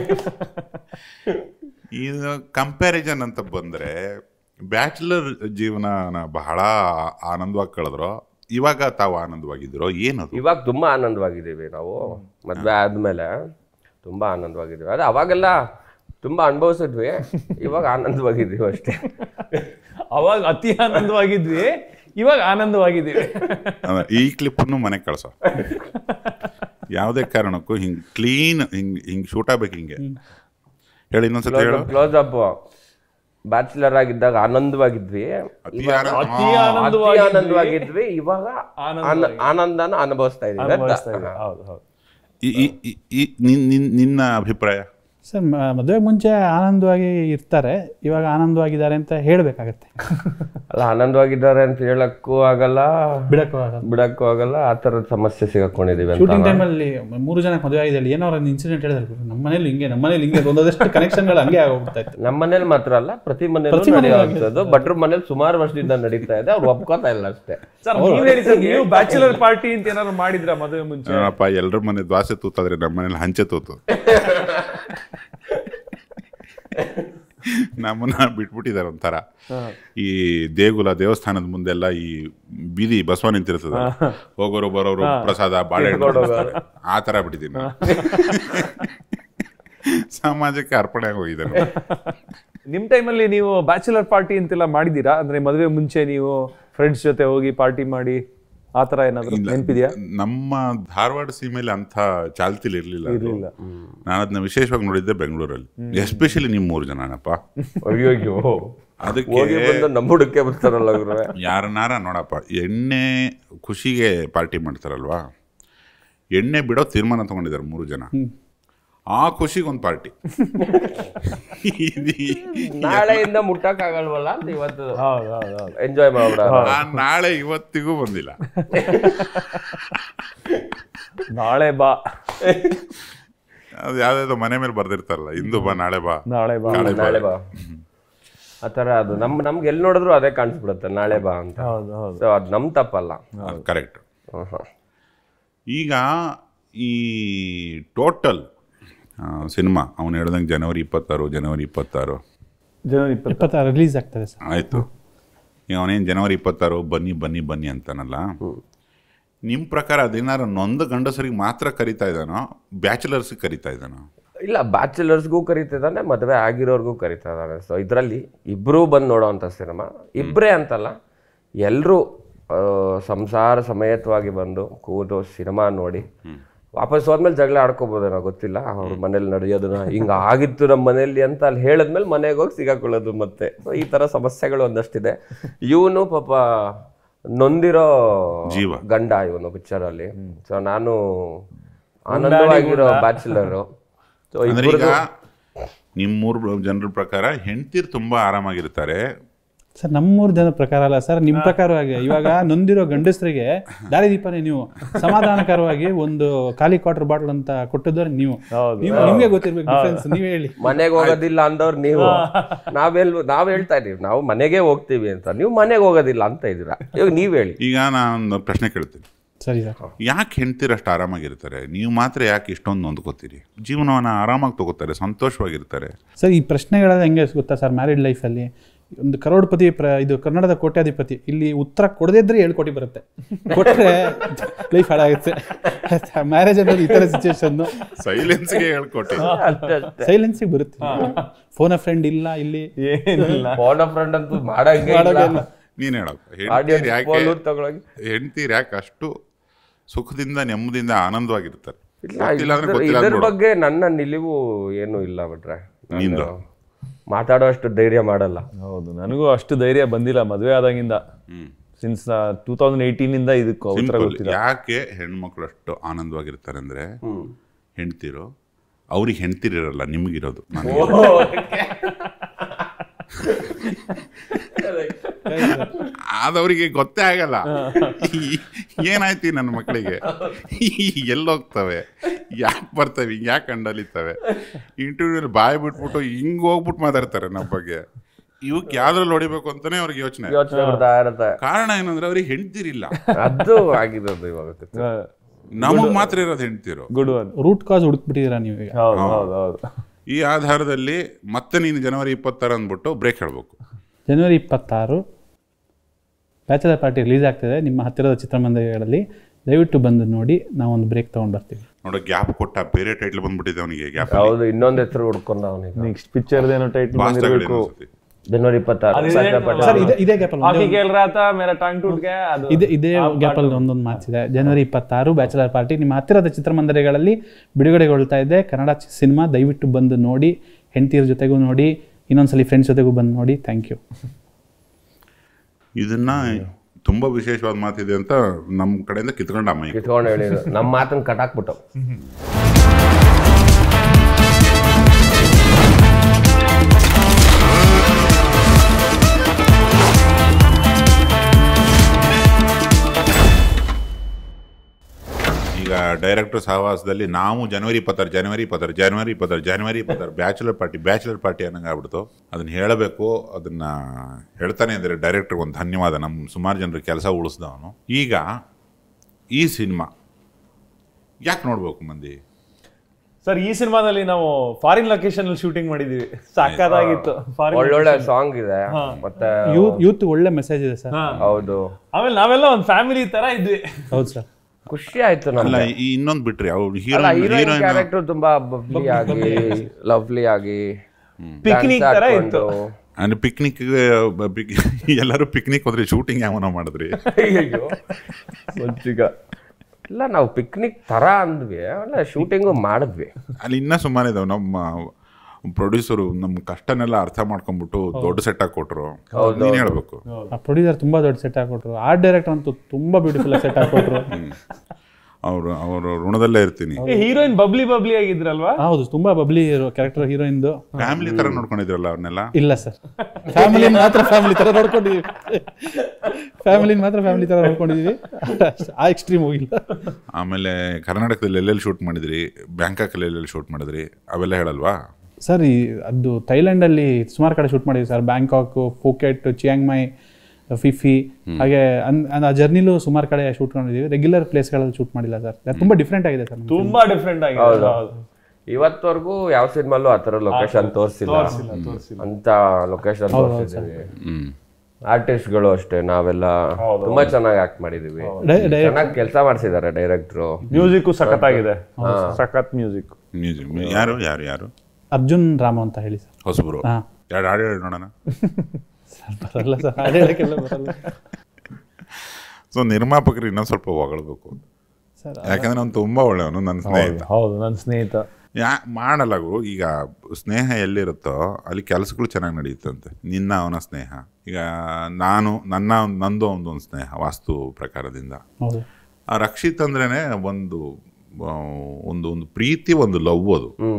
S2: ಇದು ಕಂಪ್ಯಾರಿಸನ್ ಅಂತ ಬಂದರೆ ಬ್ಯಾಚುಲರ್ ಜೀವನನ ಬಹಳ ಆನಂದವಾಗಿ ಕಳೆದ್ರೋ ಇವಾಗ ತಾವು ಆನಂದವಾಗಿದ್ದೀರೋ ಏನದು
S5: ಇವಾಗ ತುಂಬಾ ಆನಂದವಾಗಿದ್ದೀವಿ ನಾವು ಮದ್ವೆ ಆದ್ಮೇಲೆ ತುಂಬಾ ಆನಂದವಾಗಿದ್ದೀವಿ ಅದೇ ಅವಾಗೆಲ್ಲ ತುಂಬಾ ಅನುಭವಿಸಿದ್ವಿ ಇವಾಗ ಆನಂದವಾಗಿದ್ದೀವಿ ಅಷ್ಟೇ
S3: ಅವಾಗ ಅತಿ ಆನಂದವಾಗಿದ್ವಿ ಇವಾಗ ಆನಂದವಾಗಿದ್ದೀವಿ
S2: ಅಲ್ಲ, ಈ ಕ್ಲಿಪ್ಪನ್ನು ಮನೆಗೆ ಕಳ್ಸೋ ಯಾವುದೇ ಕಾರಣಕ್ಕೂ ಹಿಂಗೆ ಕ್ಲೀನ್ ಹಿಂಗೆ ಹಿಂಗೆ ಶೂಟ್ ಆಗ್ಬೇಕು ಹಿಂಗೆ ಹೇಳಿ ಇನ್ನೊಂದ್ಸತಿ ಹೇಳು
S5: ಕ್ಲೋಸ್ ಅಪ್ ಬ್ಯಾಚುಲರ್ ಆಗಿದ್ದಾಗ ಆನಂದವಾಗಿದ್ವಿ
S2: ಅತಿ
S5: ಇವಾಗ
S2: ಆನಂದ-
S3: ಅತಿ
S2: ಹಾ.
S5: ಅತಿ
S3: ಆನಂದವಾಗಿದ್ವಿ
S5: ಆನಂದವಾಗಿದ್ವಿ ಇವಾಗ ಆನ- ಆನಂದನ ಅನುಭವಿಸ್ತಾ ಇದೀವಿ ಅಂತ.
S3: ಅನುಭವಿಸ್ತಾ ಇದ್ದೀವಿ. ಹೌದು ಹೌದು
S2: ಈ- ಈ- ಈ- ಈ- ನಿನ್- ನಿನ್- ನಿನ್ನ ಅಭಿಪ್ರಾಯ
S1: ಸರ್ ಮದುವೆ ಮುಂಚೆ ಆನಂದವಾಗಿ ಇರ್ತಾರೆ ಇವಾಗ ಆನಂದವಾಗಿದ್ದಾರೆ ಅಂತ ಹೇಳಬೇಕಾಗತ್ತೆ
S5: ಅಲ್ಲ ಆನಂದವಾಗಿದ್ದಾರೆ ಅಂತ ಹೇಳಕ್ಕೂ ಆಗಲ್ಲ
S1: ಬಿಡಕ್ಕೂ ಆಗಲ್ಲ
S5: ಬಿಡಕ್ಕೂ ಆಗಲ್ಲ ಆ ಥರದ ಸಮಸ್ಯೆ ಸಿಗಾಕೊಂಡಿದೀವಿ ಅಂತ
S1: ಶೂಟಿಂಗ್ ಟೈಮಲ್ಲಿ ಮೂರು ಜನಕ್ಕೆ ಮದುವೆ ಆಗಿದೆ ಏನೋ ಒಂದು ಇನ್ಸಿಡೆಂಟ್ ಹೇಳಿದ್ರು ನಮ್ಮ ಮನೇಲಿ ಹಿಂಗೆ ನಮ್ಮ ಮನೇಲಿ ಹಿಂಗೆ ಒಂದಷ್ಟು ಕನೆಕ್ಷನ್ಗಳು ಹಂಗೆ ಆಗೋಗ್ಬಿಡ್ತಾ ಇತ್ತು
S5: ನಮ್ಮ ಮನೇಲಿ ಮಾತ್ರ ಅಲ್ಲ ಪ್ರತಿ ಮನೇಲೂ
S1: ಪ್ರತಿ ಮನೇಲೂ
S5: ನಡೆಯುವಂಥದ್ದು ಭಟ್ರ ಮನೇಲಿ ಸುಮಾರು ವರ್ಷದಿಂದ ನಡೀತಾ ಇದೆ ಅವ್ರು ಒಪ್ಕೋತಾ ಇಲ್ಲ ಅಷ್ಟೇ
S3: ಸರ್ ನೀವು ಹೇಳಿ ಸರ್ ನೀವು ಬ್ಯಾಚುಲರ್ ಪಾರ್ಟಿ ಅಂತ ಏನಾದ್ರು ಮಾಡಿದ್ರ ಮದುವೆ ಮುಂಚೆ
S2: ಏನಪ್ಪ ಎಲ್ಲರ ಮನೆ ದ್ವಾಸೆ ತೂತಾದ್ರೆ ನಮ್ಮ ಮನೇಲಿ ಹಂಚೆ ತೂತು ನಮ್ಮನ್ನ ಬಿಟ್ಬಿಟ್ಟಿದ್ದಾರೆ ಒಂಥರ ಈ ದೇಗುಲ ದೇವಸ್ಥಾನದ ಮುಂದೆಲ್ಲ ಈ ಬೀದಿ ಬಸವ ನಿಂತಿರ್ತದ ಹೋಗೋರು ಬರೋರು ಪ್ರಸಾದ ಬಾಳೆಹಣ್ಣು ಕೊಡಿಸ್ತಾರೆ. ಆ ತರ ಬಿಟ್ಟಿದ್ದೀನಿ ನಾನು. ಸಮಾಜಕ್ಕೆ ಅರ್ಪಣೆ ಆಗೋಗಿದೆ ನಾನು.
S3: ನಿಮ್ ಟೈಮಲ್ಲಿ ನೀವು ಬ್ಯಾಚುಲರ್ ಪಾರ್ಟಿ ಅಂತೆಲ್ಲ ಮಾಡಿದೀರಾ ಅಂದ್ರೆ ಮದುವೆ ಮುಂಚೆ ನೀವು ಫ್ರೆಂಡ್ಸ್ ಜೊತೆ ಹೋಗಿ ಪಾರ್ಟಿ ಮಾಡಿ ಆ ತರ ಏನಾದ್ರು
S2: ಇಲ್ಲ.
S3: ನೆನಪಿದ್ಯಾ
S2: ನಮ್ಮ ಧಾರವಾಡ ಸೀಮೆಯಲ್ಲಿ ಅಂಥ ಚಾಲ್ತಿಲಿ ಇರಲಿಲ್ಲ ನಾನು ಅದನ್ನ ವಿಶೇಷವಾಗಿ ನೋಡಿದ್ದೆ ಬೆಂಗಳೂರಲ್ಲಿ ಎಸ್ಪೆಷಲಿ ನಿಮ್ಮ ಮೂರು ಜನನಪ್ಪ
S5: ಅಯ್ಯೋ ಅಯ್ಯೋ
S2: ಅದಕ್ಕೆ
S5: ಹೋಗಿ ಬಂದು ನಮ್ಮ ಹುಡುಕ್ಕೆ ಬರ್ತಾರಲ್ಲ ಗುರುವೆ
S2: ಯಾರನ್ನಾರ ನೋಡಪ್ಪ ಎಣ್ಣೆ ಖುಷಿಗೆ ಪಾರ್ಟಿ ಮಾಡ್ತಾರಲ್ವಾ ಎಣ್ಣೆ ಬಿಡೋ ತೀರ್ಮಾನ ತಗೊಂಡಿದ್ದಾರೆ ಮೂರು ಜನ ಆ ಖುಷಿಗೆ ಒಂದು ಪಾರ್ಟಿ
S5: ನಾಳೆಯಿಂದ ಮುಟ್ಟಕ್ಕಾಗಲ್ವಲ್ಲ ಅಂತ ಇವತ್ತು
S3: ಹೌದು ಹೌದು ಹೌದು
S5: ಎಂಜಾಯ್ ಮಾಡ್ಬಿಡ
S2: ಆ ನಾಳೆ ಇವತ್ತಿಗೂ ಬಂದಿಲ್ಲ
S3: ನಾಳೆ ಬಾ
S2: ಅದು ಯಾವ್ದಾದ್ರು ಮನೆ ಮೇಲೆ ಬರ್ದಿರ್ತಾರಲ್ಲ ಇಂದು ಬಾ ನಾಳೆ ಬಾ
S3: ನಾಳೆ ಬಾ
S2: ನಾಳೆ ಬಾ
S5: ನಾಳೆ ಬಾ ಆ ಥರ ಅದು ನಮ್ ನಮ್ಗೆ ಎಲ್ಲಿ ನೋಡಿದ್ರು ಅದೇ ಕಾಣಿಸ್ಬಿಡುತ್ತೆ ನಾಳೆ ಬಾ ಅಂತ
S3: ಹೌದು ಹೌದು
S5: ಸೊ ಅದು ನಮ್ ತಪ್ಪಲ್ಲ
S2: ಕರೆಕ್ಟ್
S5: ಹ್ಮ್, ಹ್ಮ್.
S2: ಈಗ ಈ ಟೋಟಲ್ ಸಿನಿಮಾ ಅವನು ಹೇಳ್ದಂಗೆ ಜನವರಿ ಇಪ್ಪತ್ತಾರು ಜನವರಿ ಇಪ್ಪತ್ತಾರು
S3: ಜನವರಿ ಇಪ್ಪತ್ತು
S1: ಇಪ್ಪತ್ತಾರು ರಿಲೀಸ್ ಆಗ್ತದೆ ಸರ್
S2: ಆಯಿತು ಈಗ ಅವನೇನು ಜನವರಿ ಇಪ್ಪತ್ತಾರು ಬನ್ನಿ ಬನ್ನಿ ಬನ್ನಿ ಅಂತಾನಲ್ಲ ನಿಮ್ಮ ಪ್ರಕಾರ ಅದೇನಾರು ನೊಂದ ಗಂಡಸರಿಗೆ ಮಾತ್ರ ಕರಿತಾ ಇದ್ದಾನೋ ಬ್ಯಾಚುಲರ್ಸ್ಗೆ ಕರಿತಾ ಇದ್ದಾನೋ
S5: ಇಲ್ಲ ಬ್ಯಾಚುಲರ್ಸ್ಗೂ ಕರಿತಿದ್ದಾನೆ ಮದುವೆ ಆಗಿರೋರ್ಗೂ ಕರಿತಾ ಇದ್ದಾನೆ ಸೊ ಇದರಲ್ಲಿ ಇಬ್ಬರೂ ಬಂದು ನೋಡೋವಂಥ ಸಿನಿಮಾ ಇಬ್ಬರೇ ಅಂತಲ್ಲ ಎಲ್ಲರೂ ಸಂಸಾರ ಸಮೇತವಾಗಿ ಬಂದು ಕೂತು ಸಿನಿಮಾ ನೋಡಿ ವಾಪಸ್ ಹೋದ್ಮೇಲೆ ಜಗಳ ಆಡ್ಕೋಬೋದೇನೋ ಗೊತ್ತಿಲ್ಲ ಅವ್ರ ಮನೇಲಿ ನಡೆಯೋದನ್ನ ಹಿಂಗ ಆಗಿತ್ತು ನಮ್ಮ ಮನೇಲಿ ಅಂತ ಅಲ್ಲಿ ಹೇಳಿದ್ಮೇಲೆ ಮನೆಗೆ ಹೋಗಿ ಸಿಗಾಕೊಳ್ಳೋದು ಮತ್ತೆ ಸೊ ಈ ತರ ಸಮಸ್ಯೆಗಳು ಒಂದಷ್ಟಿದೆ ಇವನು ಪಾಪ ನೊಂದಿರೋ
S2: ಜೀವ.
S5: ಗಂಡ ಇವನು ಪಿಕ್ಚರ್ ಅಲ್ಲಿ ಸೊ ನಾನು ಆನಂದವಾಗಿರೋ ಬ್ಯಾಚುಲರು ಸೊ
S2: ಅಂದ್ರೆ ಈಗ ನಿಮ್ಮೂರು ಜನರ ಪ್ರಕಾರ ಹೆಂಡ್ತೀರು ತುಂಬ ಆರಾಮಾಗಿರ್ತಾರೆ
S1: ಸರ್ ನಮ್ಮೂರು ಜನ ಪ್ರಕಾರ ಅಲ್ಲ ಸರ್ ನಿಮ್ಮ ಪ್ರಕಾರವಾಗಿ ಇವಾಗ ನೊಂದಿರೋ ಗಂಡಸರಿಗೆ ದಾರಿದೀಪನೇ ನೀವು ಸಮಾಧಾನಕರವಾಗಿ ಒಂದು ಖಾಲಿ ಕ್ವಾರ್ಟರ್ ಬಾಟಲ್ ಅಂತ ಕೊಟ್ಟಿದ್ದಾರೆ ನೀವು ನೀವು ನಿಮ್ಗೆ ಗೊತ್ತಿರ್ಬೇಕು ಡಿಫ್ರೆನ್ಸ್ ನೀವು ಹೇಳಿ
S5: ಮನೆಗೆ ಹೋಗೋದಿಲ್ಲ ಅಂದವ್ರು ನೀವು ನಾವೆಲ್ ನಾವ್ ಹೇಳ್ತಾ ಇದೀವಿ ನಾವು ಮನೆಗೆ ಹೋಗ್ತೀವಿ ಅಂತ ನೀವು ಮನೆಗೆ ಹೋಗೋದಿಲ್ಲ ಅಂತ ಇದೀರಾ ಇವಾಗ ನೀವ್ ಹೇಳಿ
S2: ಈಗ ನಾನು ಪ್ರಶ್ನೆ ಕೇಳ್ತೀನಿ
S1: ಸರಿ ಸರ್
S2: ಯಾಕೆ ಹೆಂಡ್ತೀರು ಅಷ್ಟು ಆರಾಮಾಗಿರ್ತಾರೆ ನೀವು ಮಾತ್ರ ಯಾಕೆ ಇಷ್ಟೊಂದು ನೊಂದ್ಕೋತೀರಿ ಜೀವನವನ್ನು ಆರಾಮಾಗಿ ತಗೋತಾರೆ ಸಂತೋಷವಾಗಿರ್ತಾರೆ
S1: ಸರ್ ಈ ಪ್ರಶ್ನೆಗಳೆಲ್ಲ ಹೆಂಗೆ ಗೊತ್ತಾ ಸರ್ ಮ್ಯಾರಿಡ್ ಲೈಫಲ್ಲಿ ಒಂದು ಕರೋಡ್ಪತಿ ಪ್ರ ಇದು ಕನ್ನಡದ ಕೋಟ್ಯಾಧಿಪತಿ ಇಲ್ಲಿ ಉತ್ತರ ಕೊಡದೇ ಇದ್ರೆ ಏಳು ಕೋಟಿ ಬರುತ್ತೆ ಕೊಟ್ಟರೆ ಲೈಫ್ ಹಾಳಾಗುತ್ತೆ ಮ್ಯಾರೇಜ್ ಅನ್ನೋದು ಈ ಥರ ಸಿಚುವೇಶನ್
S2: ಸೈಲೆನ್ಸ್ಗೆ ಹೇಳ್ಕೊಟ್ಟೆ
S1: ಸೈಲೆನ್ಸಿಗೆ ಬರುತ್ತೆ ಫೋನ್ ಫ್ರೆಂಡ್ ಇಲ್ಲ ಇಲ್ಲಿ
S3: ಏನಿಲ್ಲ
S5: ಫೋನ್ ಫ್ರೆಂಡ್ ಅಂತೂ ಮಾಡಂಗೆ
S1: ಮಾಡೋದಿಲ್ಲ.
S2: ನೀನು ಹೇಳಪ್ಪ
S5: Audience
S2: ಹೆಂಡ್ತೀರು
S5: phone
S2: ಯಾಕೆ
S5: ತಗೊಳಗೆ.
S2: ಹೆಂಡ್ತೀರು ಯಾಕೆ ಅಷ್ಟು ಸುಖದಿಂದ ನೆಮ್ಮದಿಯಿಂದ ಆನಂದವಾಗಿರ್ತಾರೆ
S5: ಇಲ್ಲ,
S2: ಗೊತ್ತಿಲ್ಲ ಅಂದ್ರೆ
S5: ಇದ್ರ-
S2: ಗೊತ್ತಿಲ್ಲ
S5: ಇದ್ರ
S2: ಅಂದ್ಬಿಡು.
S5: ಬಗ್ಗೆ ನನ್ನ ನಿಲುವು ಏನು ಇಲ್ಲ ಬಿಟ್ರೆ ನಾನು
S2: ನಿಂದು?
S5: ಮಾತಾಡೋಷ್ಟು ಧೈರ್ಯ ಮಾಡಲ್ಲ
S3: ಹೌದು ನನಗೂ ಅಷ್ಟು ಧೈರ್ಯ ಬಂದಿಲ್ಲ ಮದುವೆ ಆದಾಗಿಂದ ಸಿನ್ಸ್ ಟೂ ತೌಸಂಡ್ ಏಯ್ಟೀನ್ ಇಂದ ಇದಕ್ಕೆ ಉತ್ತರ
S2: Simple.
S3: ಗೊತ್ತಿಲ್ಲ
S2: ಯಾಕೆ ಹೆಣ್ಮಕ್ಳು ಅಷ್ಟು ಆನಂದವಾಗಿರ್ತಾರೆ ಅಂದ್ರೆ ಹೆಂಡ್ತಿರು ಅವ್ರಿಗೆ ಹೆಂಡ್ತಿರಿರಲ್ಲ ನಿಮಗಿರೋದು ನನಗೆ ಆದವರಿಗೆ ಗೊತ್ತೇ ಆಗಲ್ಲ ಈ- ಏನಾಯ್ತು ಈ ನನ್ನ ಮಕ್ಕಳಿಗೆ ಎಲ್ಲೋಗ್ತವೆ ಯಾಕೆ ಬರ್ತವೆ ಯಾಕೆ ಕಂಡಲಿತವೆ ಇಂಟರ್ವ್ಯೂಲಿ ಬಾಯಿ ಬಿಟ್ಬಿಟ್ಟು ಹಿಂಗ್ ಹೋಗ್ಬಿಟ್ಟು ಮಾತಾಡ್ತಾರೆ ನಮ್ಮ ಬಗ್ಗೆ ಇವಕ್ಕೆ ಯಾವ್ದ್ರಲ್ಲಿ ಹೊಡಿಬೇಕು ಅಂತಾನೆ ಅವ್ರಿಗೆ ಯೋಚನೆ
S5: ಯೋಚನೆ ಬರ್ತಾ ಇರತ್ತೆ
S2: ಕಾರಣ ಏನಂದ್ರೆ ಅವ್ರಿಗೆ ಹೆಂಡ್ತಿರಿಲ್ಲ
S5: ಅದು ಆಗಿರೋದು ಇವಾಗ
S2: ನಮಗ್ ಮಾತ್ರ ಇರೋದು ಹೆಂಡ್ತಿರು
S3: ಗುಡ್ ಒನ್
S1: ರೂಟ್ ಕಾಸ್ ಹುಡುಕ್ಬಿಟ್ಟಿದ್ದೀರಾ ನೀವು ಈಗ
S3: ಹೌದು ಹೌದು ಹೌದು
S2: ಈ ಆಧಾರದಲ್ಲಿ ಮತ್ತೆ ನೀನು ಜನವರಿ ಇಪ್ಪತ್ತಾರ ಅಂದ್ಬಿಟ್ಟು ಬ್ರೇಕ್ ಹೇಳ್ಬೇಕು
S1: ಜನವರಿ ಇಪ್ಪತ್ತಾರು ಬ್ಯಾಚಲರ್ ಪಾರ್ಟಿ ರಿಲೀಸ್ ಆಗ್ತಿದೆ ನಿಮ್ಮ ಹತ್ತಿರದ ಚಿತ್ರಮಂದಿರಗಳಲ್ಲಿ ದಯವಿಟ್ಟು ಬಂದು ನೋಡಿ ನಾವೊಂದು ಬ್ರೇಕ್ ತೊಗೊಂಡು ಬರ್ತೀವಿ
S2: ನೋಡೋ ಗ್ಯಾಪ್ ಕೊಟ್ಟ ಬೇರೆ ಟೈಟ್ಲ್ ಬಂದ್ಬಿಟ್ಟಿದೆ ಅವನಿಗೆ ಗ್ಯಾಪ್
S5: ಹೌದು ಇನ್ನೊಂದ್ ಹೆಸರು ಹುಡ್ಕೊಂಡ ಅವನಿಗೆ
S3: ನೆಕ್ಸ್ಟ್ ಪಿಕ್ಚರ್ ಏನೋ ಟೈಟ್ಲ್ ಬಂದಿರಬೇಕು
S5: ಜನವರಿ ಇಪ್ಪತ್ತಾರು
S1: ಸರ್ ಇದೇ ಇದೇ ಗ್ಯಾಪಲ್ಲಿ
S3: ಹಾಕಿ ಕೇಳ್ ರಾತ ಮೇರಾ ಟಾಂಗ್ ಟೂಟ್ಗೆ ಅದು
S1: ಇದೇ ಇದೇ ಗ್ಯಾಪಲ್ಲಿ ಒಂದೊಂದು ಮಾತಿದೆ ಜನವರಿ ಇಪ್ಪತ್ತಾರು ಬ್ಯಾಚಲರ್ ಪಾರ್ಟಿ ನಿಮ್ಮ ಹತ್ತಿರದ ಚಿತ್ರಮಂದಿರಗಳಲ್ಲಿ ಬಿಡುಗಡೆಗೊಳ್ತಾ ಇದೆ ಕನ್ನಡ ಸಿನಿಮಾ ದಯವಿಟ್ಟು ಬಂದು ನೋಡಿ ಹೆಂಡತಿಯರ ಜೊತೆಗೂ ನೋಡಿ ಇನ್ನೊಂದ್ಸಲಿ ಫ್ರೆಂಡ್ಸ್ ಜೊತೆಗೂ ಬಂದು ನೋಡಿ ಥ್ಯಾಂಕ್ ಯು
S2: ಇದನ್ನ ತುಂಬಾ ವಿಶೇಷವಾದ ಮಾತಿದೆ ಅಂತ ನಮ್ಮ ಕಡೆಯಿಂದ ಕಿತ್ಕೊಂಡ ಅಮ್ಮ ಈಗ.
S5: ಕಿತ್ಕೊಂಡು ಹೇಳಿದ್ರು ನಮ್ಮ ಮಾತನ್ನ ಕಟಾಕ್ಬಿಟ್ಟು
S2: ಈಗ ಡೈರೆಕ್ಟರ್ ಸಹವಾಸದಲ್ಲಿ ನಾವು ಜನವರಿ ಇಪ್ಪತ್ತಾರು ಜನವರಿ ಇಪ್ಪತ್ತಾರು ಜನವರಿ ಇಪ್ಪತ್ತಾರು ಜನವರಿ ಇಪ್ಪತ್ತಾರು ಬ್ಯಾಚುಲರ್ ಪಾರ್ಟಿ ಬ್ಯಾಚುಲರ್ ಪಾರ್ಟಿ ಅನ್ನಂಗೆ ಆಗ್ಬಿಡ್ತು ಅದನ್ನ ಹೇಳಬೇಕು ಅದನ್ನ ಹೇಳ್ತಾನೆ ಇದ್ದಾರೆ ಡೈರೆಕ್ಟರ್ ಒಂದು ಧನ್ಯವಾದ ನಮ್ಮ ಸುಮಾರು ಜನರ ಕೆಲಸ ಉಳಿಸ್ದವನು ಈಗ ಈ ಸಿನಿಮಾ ಯಾಕೆ ನೋಡ್ಬೇಕು ಮಂದಿ
S3: ಸರ್ ಈ ಸಿನಿಮಾದಲ್ಲಿ ನಾವು ಫಾರಿನ್ ಲೊಕೇಶನ್ ಅಲ್ಲಿ ಶೂಟಿಂಗ್ ಮಾಡಿದೀವಿ ಸಾಕಾಗಿತ್ತು ಫಾರಿನ್
S5: ಒಳ್ಳೊಳ್ಳೆ ಸಾಂಗ್ ಇದೆ ಮತ್ತೆ
S1: ಯೂತ್ ಯೂತ್ ಒಳ್ಳೆ ಮೆಸೇಜ್ ಇದೆ ಸರ್
S5: ಹೌದು
S3: ಆಮೇಲೆ ನಾವೆಲ್ಲ ಒಂದು ಫ್ಯಾಮಿಲಿ ತರ ಇದ್ವಿ
S1: ಹೌದು ಸರ್
S5: ಖುಷಿ ಆಯ್ತು
S2: ಅಲ್ಲ
S5: ನಮ್ಗೆ
S2: ಈ ಇನ್ನೊಂದು ಬಿಟ್ರಿ ಅವ್ರು
S5: ಅಲ್ಲ
S2: ಹೀರೋಯಿನ್
S5: ಹೀರೋಯಿನ್
S2: ಹೀರೋಯಿನ್
S5: ಕ್ಯಾರೆಕ್ಟರ್ ತುಂಬಾ ಬಬ್ಲಿ ಆಗಿ ಲವ್ಲಿ ಆಗಿ
S3: Picnic
S5: dance
S3: ತರ
S5: ಆಡ್ಕೊಂಡು.
S2: ಅಂದ್ರೆ ಪಿಕ್ನಿಕ್ ಎಲ್ಲರೂ ಪಿಕ್ನಿಕ್ ಹೋದ್ರೆ ಶೂಟಿಂಗ್ ಯಾವನೋ ಮಾಡಿದ್ರಿ
S5: ಅಯ್ಯಯ್ಯೋ ಮಜ್ಜಿಗ ಇಲ್ಲ ನಾವು ಪಿಕ್ನಿಕ್ ತರ ಅಂದ್ವಿ ಅಲ್ಲ ಶೂಟಿಂಗು ಮಾಡಿದ್ವಿ
S2: ಅಲ್ಲಿ ಇನ್ನೂ ಸುಮಾರು ಇದಾವೆ ನಮ್ಮ ಪ್ರೊಡ್ಯೂಸರು ನಮ್ಮ ಕಷ್ಟನೆಲ್ಲ ಅರ್ಥ ಮಾಡ್ಕೊಂಡ್ಬಿಟ್ಟು ದೊಡ್ಡ ಸೆಟ್ ಹಾಕಿ ಕೊಟ್ರು ನೀನ್ ಹೇಳ್ಬೇಕು
S1: ಆ ಪ್ರೊಡ್ಯೂಸರ್ ತುಂಬಾ ದೊಡ್ಡ ಸೆಟ್ ಹಾಕೊಟ್ರು ಆರ್ಟ್ ಡೈರೆಕ್ಟರ್ ಅಂತೂ ತುಂಬಾ ಬ್ಯೂಟಿಫುಲ್ ಸೆಟ್ ಹಾಕೊಟ್ರು
S2: ಅವರು ಅವರು ಋಣದಲ್ಲೇ ಇರ್ತೀನಿ
S3: ಹೀರೋಯಿನ್ ಬಬ್ಲಿ ಬಬ್ಲಿ ಆಗಿದ್ರಲ್ವಾ
S1: ಹೌದು ತುಂಬಾ ಬಬ್ಲಿ ಇರೋ ಕ್ಯಾರೆಕ್ಟರ್ ಹೀರೋಯಿಂದು
S2: ಫ್ಯಾಮಿಲಿ ತರ ನೋಡ್ಕೊಂಡಿದ್ರಲ್ಲ ಅವ್ರನ್ನೆಲ್ಲ
S1: ಇಲ್ಲ ಸರ್ ಫ್ಯಾಮಿಲಿ ಮಾತ್ರ ಫ್ಯಾಮಿಲಿ ತರ ನೋಡ್ಕೊಂಡಿದೀವಿ ಫ್ಯಾಮಿಲಿನ ಮಾತ್ರ ಫ್ಯಾಮಿಲಿ ತರ ನೋಡ್ಕೊಂಡಿದೀವಿ ಅಷ್ಟೇ, ಆ ಎಕ್ಸ್ಟ್ರೀಮ್ ಹೋಗಿಲ್ಲ
S2: ಆಮೇಲೆ ಕರ್ನಾಟಕದಲ್ಲಿ ಎಲ್ಲೆಲ್ಲಿ ಶೂಟ್ ಮಾಡಿದ್ರಿ ಬ್ಯಾಂಕಾಕಲ್ಲಿ ಎಲ್ಲೆಲ್ಲಿ ಶೂಟ್ ಮಾಡಿದ್ರಿ ಅವೆಲ್ಲ ಹೇಳಲ್ವಾ
S1: ಸರ್ ಈ ಅದು ಥೈಲ್ಯಾಂಡಲ್ಲಿ ಸುಮಾರು ಕಡೆ ಶೂಟ್ ಮಾಡಿದ್ವಿ sir Bangkok Phuket Chiang Mai Phi Phi ಹಾಗೆ ಅನ್- ಅನ್- ಆ ಜರ್ನಿಲೂ ಸುಮಾರು ಕಡೆ ಶೂಟ್ ಮಾಡಿದ್ದೀವಿ ರೆಗ್ಯುಲರ್ ಪ್ಲೇಸ್ಗಳಲ್ಲಿ ಶೂಟ್ ಮಾಡಿಲ್ಲ ಸರ್ ತುಂಬಾ ಡಿಫ್ರೆಂಟ್ ಆಗಿದೆ ಸರ್
S3: ತುಂಬಾ ಡಿಫ್ರೆಂಟ್ ಆಗಿದೆ ಹೌದು.
S5: ಇವತ್ತವರೆಗೂ ಯಾವ ಸಿನಿಮಾಲು ಆ ಥರ ಲೊಕೇಶನ್ ತೋರಿಸಿಲ್ಲ ಅಂತ ಲೊಕೇಶನ್ ತೋರಿಸಿದೀವಿ
S2: ಹ್ಮ್
S5: ಆರ್ಟಿಸ್ಟ್ಗಳು ಅಷ್ಟೇ ನಾವೆಲ್ಲ ತುಂಬಾ ಚೆನ್ನಾಗಿ ಆಕ್ಟ್ ಮಾಡಿದೀವಿ ಚೆನ್ನಾಗಿ ಕೆಲಸ ಮಾಡಿಸಿದ್ದಾರೆ ಡೈರೆಕ್ಟ್ರು
S3: ಮ್ಯೂಸಿಕ್ ಸಖತ್ತಾಗಿದೆ ಸಖತ್ ಮ್ಯೂಸಿಕ್
S2: ಮ್ಯೂಸಿಕ್ ಯಾರು ಯಾರು ಯಾರು
S1: ಅರ್ಜುನ್ ರಾಮ ಅಂತ ಹೇಳಿ ಸರ್
S2: ಹೊಸಬ್ರು
S1: ಹಾ.
S2: ಎರಡು ಹಾಡು ಹೇಳಿ ನೋಡೋಣ
S1: ಬರಲ್ಲ ಸರ್ ಹಾಡ್ ಹೇಳಕ್ಕೆಲ್ಲ ಬರಲ್ಲ
S2: ಸೊ ನಿರ್ಮಾಪಕರು ಇನ್ನೊಂದು ಸ್ವಲ್ಪ ಹೊಗಳ್ಬೇಕು
S1: ಸರ್
S2: ಯಾಕಂದ್ರೆ ಅವ್ನು ತುಂಬಾ ಒಳ್ಳೆಯವನು ನನ್ನ ಸ್ನೇಹಿತ
S3: ಹೌದು ನನ್ನ ಸ್ನೇಹಿತ
S2: ಯಾ ಮಾಡಲ್ಲ ಗುರು ಈಗ ಸ್ನೇಹ ಎಲ್ಲಿರುತ್ತೋ ಅಲ್ಲಿ ಕೆಲಸಗಳು ಚೆನ್ನಾಗಿ ನಡೆಯುತ್ತಂತೆ ನಿನ್ನ ಅವನ ಸ್ನೇಹ ಈಗ ನಾನು ನನ್ನ ನಂದು ಒಂದೊಂದು ಸ್ನೇಹ ವಾಸ್ತು ಪ್ರಕಾರದಿಂದ
S1: ಹೌದು
S2: ಆ ರಕ್ಷಿತ್ ಅಂದ್ರೇನೆ ಒಂದು ಆ, ಒಂದು ಒಂದು ಪ್ರೀತಿ ಒಂದು ಲವ್ ಅದು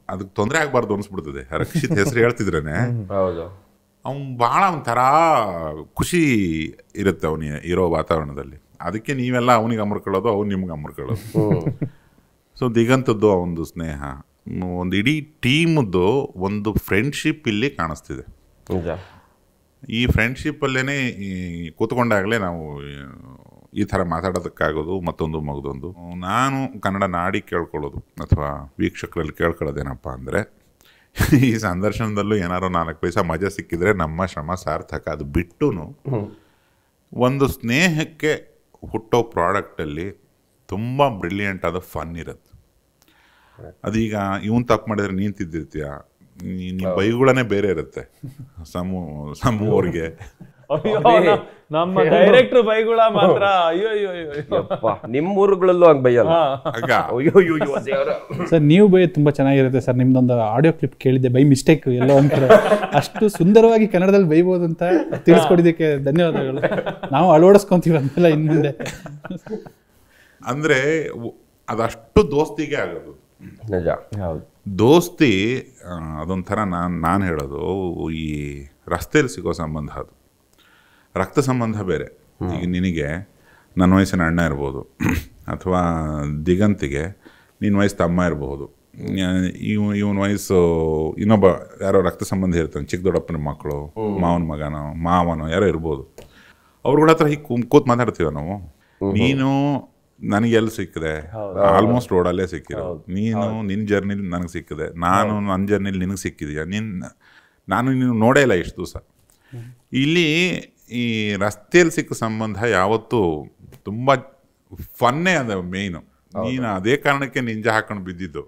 S2: ಅದಕ್ಕೆ ತೊಂದರೆ ಆಗಬಾರ್ದು ಅನ್ಸ್ಬಿಡ್ತದೆ ರಕ್ಷಿತ್ ಹೆಸರು ಹೇಳ್ತಿದ್ರೇನೆ
S5: ಹೌದು
S2: ಅವ್ನು ಭಾಳ ಒಂಥರ ಖುಷಿ ಇರುತ್ತೆ ಅವನಿಗೆ ಇರೋ ವಾತಾವರಣದಲ್ಲಿ ಅದಕ್ಕೆ ನೀವೆಲ್ಲ ಅವನಿಗೆ ಅಮರ್ಕೊಳ್ಳೋದು ಅವ್ನು ನಿಮ್ಗೆ ಅಮರ್ಕೊಳ್ಳೋದು ಸೊ ದಿಗಂತದ್ದು ಅವನದು ಸ್ನೇಹ ಮ್, ಒಂದು ಇಡೀ ಟೀಮದ್ದು ಒಂದು ಫ್ರೆಂಡ್ಶಿಪ್ ಇಲ್ಲಿ ಕಾಣಿಸ್ತಿದೆ
S5: ನಿಜ
S2: ಈ ಫ್ರೆಂಡ್ಶಿಪ್ಪಲ್ಲೇ ಈ ಕೂತ್ಕೊಂಡಾಗಲೇ ನಾವು ಈ ಥರ ಮಾತಾಡೋದಕ್ಕಾಗೋದು ಮತ್ತೊಂದು ಮಗದೊಂದು ನಾನು ಕನ್ನಡ ನಾಡಿ ಕೇಳ್ಕೊಳ್ಳೋದು ಅಥವಾ ವೀಕ್ಷಕರಲ್ಲಿ ಕೇಳ್ಕೊಳ್ಳೋದೇನಪ್ಪ ಅಂದರೆ ಈ ಸಂದರ್ಶನದಲ್ಲೂ ಏನಾದ್ರು ನಾಲ್ಕು ಪೈಸಾ ಮಜಾ ಸಿಕ್ಕಿದ್ರೆ ನಮ್ಮ ಶ್ರಮ ಸಾರ್ಥಕ ಅದು ಬಿಟ್ಟು ಒಂದು ಸ್ನೇಹಕ್ಕೆ ಹುಟ್ಟೋ ಪ್ರಾಡಕ್ಟಲ್ಲಿ ತುಂಬ ಬ್ರಿಲಿಯಂಟ್ ಆದ ಫನ್ ಇರುತ್ತೆ ಅದೀಗ ಇವನ್ ತಪ್ಪು ಮಾಡಿದ್ರೆ ನೀನ್ ತಿದ್ದಿರ್ತೀಯ ನೀ ಬೈಗುಳನೇ ಬೇರೆ ಇರುತ್ತೆ ಸಮೂ ಸಮೂ ಅವ್ರಿಗೆ
S3: ಅಯ್ಯೋ ನ- ನಮ್ಮ ಡೈರೆಕ್ಟರ್ ಬೈಗುಳ ಮಾತ್ರ ಅಯ್ಯೋ ಅಯ್ಯೋ ಅಯ್ಯೋ ಅಯ್ಯೋ.
S5: ಯಪ್ಪ ನಿಮ್ಮ ಊರುಗಳಲ್ಲೂ ಹಂಗ್ ಬೈಯಲ್ಲ
S2: ಆಗ
S5: ಅಯ್ಯೋ ಅಯ್ಯೋ ಅಯ್ಯೋ ದೇವ್ರ
S1: ಸರ್ ನೀವು ಬೈ ತುಂಬ ಚೆನ್ನಾಗಿರುತ್ತೆ ಸರ್ ನಿಮ್ದೊಂದು ಆಡಿಯೋ ಕ್ಲಿಪ್ ಕೇಳಿದ್ದೆ ಬೈ ಮಿಸ್ಟೇಕ್ ಎಲ್ಲೋ ಒಂದ್ ಕಡೆ ಅಷ್ಟು ಸುಂದರವಾಗಿ ಕನ್ನಡದಲ್ಲಿ ಬೈಬೋದು ಅಂತ ತಿಳಿಸ್ಕೊಡಿದ್ದಕ್ಕೆ ಧನ್ಯವಾದಗಳು ನಾವು ಅಳವಡಿಸ್ಕೊಂತೀವಿ ಅಂತೆಲ್ಲ ಇನ್ನು ಮುಂದೆ
S2: ಅಂದ್ರೆ ಉ- ಅದಷ್ಟು ದೋಸ್ತಿಗೆ ಆಗೋದು
S5: ನಿಜ
S3: ಹೌದು
S2: ದೋಸ್ತಿ ಆ, ಅದೊಂಥರ ನಾನು ನಾನು ಹೇಳೋದು ಈ ರಸ್ತೆಯಲ್ಲಿ ಸಿಗೋ ಸಂಬಂಧ ಅದು ರಕ್ತ ಸಂಬಂಧ ಬೇರೆ ಈಗ ನಿನಗೆ ನನ್ನ ವಯಸ್ಸಿನ ಅಣ್ಣ ಇರ್ಬೋದು ಅಥವಾ ದಿಗಂತಿಗೆ ನಿನ್ನ ವಯಸ್ಸು ತಮ್ಮ ಇರಬಹುದು ಇವ್ ಇವನ ವಯಸ್ಸು ಇನ್ನೊಬ್ಬ ಯಾರೋ ರಕ್ತ ಸಂಬಂಧ ಇರ್ತಾನೆ ಚಿಕ್ಕ ದೊಡ್ಡಪ್ಪನ ಮಕ್ಕಳು ಮಾವನ ಮಗನೋ ಮಾವನೋ ಯಾರೋ ಇರ್ಬೋದು ಅವ್ರಗಳ ಹತ್ರ ಹೀಗೆ ಕೂತ್ ಮಾತಾಡ್ತೀವ ನಾವು ನೀನು ನನಗೆ ಎಲ್ಲಿ ಸಿಕ್ಕಿದೆ ಆಲ್ಮೋಸ್ಟ್ ರೋಡಲ್ಲೇ ಸಿಕ್ಕಿರೋದು ನೀನು ನಿನ್ನ ಜರ್ನಿಲಿ ನನಗೆ ಸಿಕ್ಕಿದೆ ನಾನು ನನ್ನ ಜರ್ನಿಲಿ ನಿನಗೆ ಸಿಕ್ಕಿದೀಯ ನಿನ್ನ ನಾನು ನೀನು ನೋಡೇ ಇಲ್ಲ ಇಷ್ಟು ದಿವಸ ಇಲ್ಲಿ ಈ ರಸ್ತೆಯಲ್ಲಿ ಸಿಕ್ಕ ಸಂಬಂಧ ಯಾವತ್ತೂ ತುಂಬ ಫನ್ನೇ ಅದ ಮೇಯ್ನು ನೀನು ಅದೇ ಕಾರಣಕ್ಕೆ ನಿಂಜ ಹಾಕೊಂಡು ಬಿದ್ದಿದ್ದು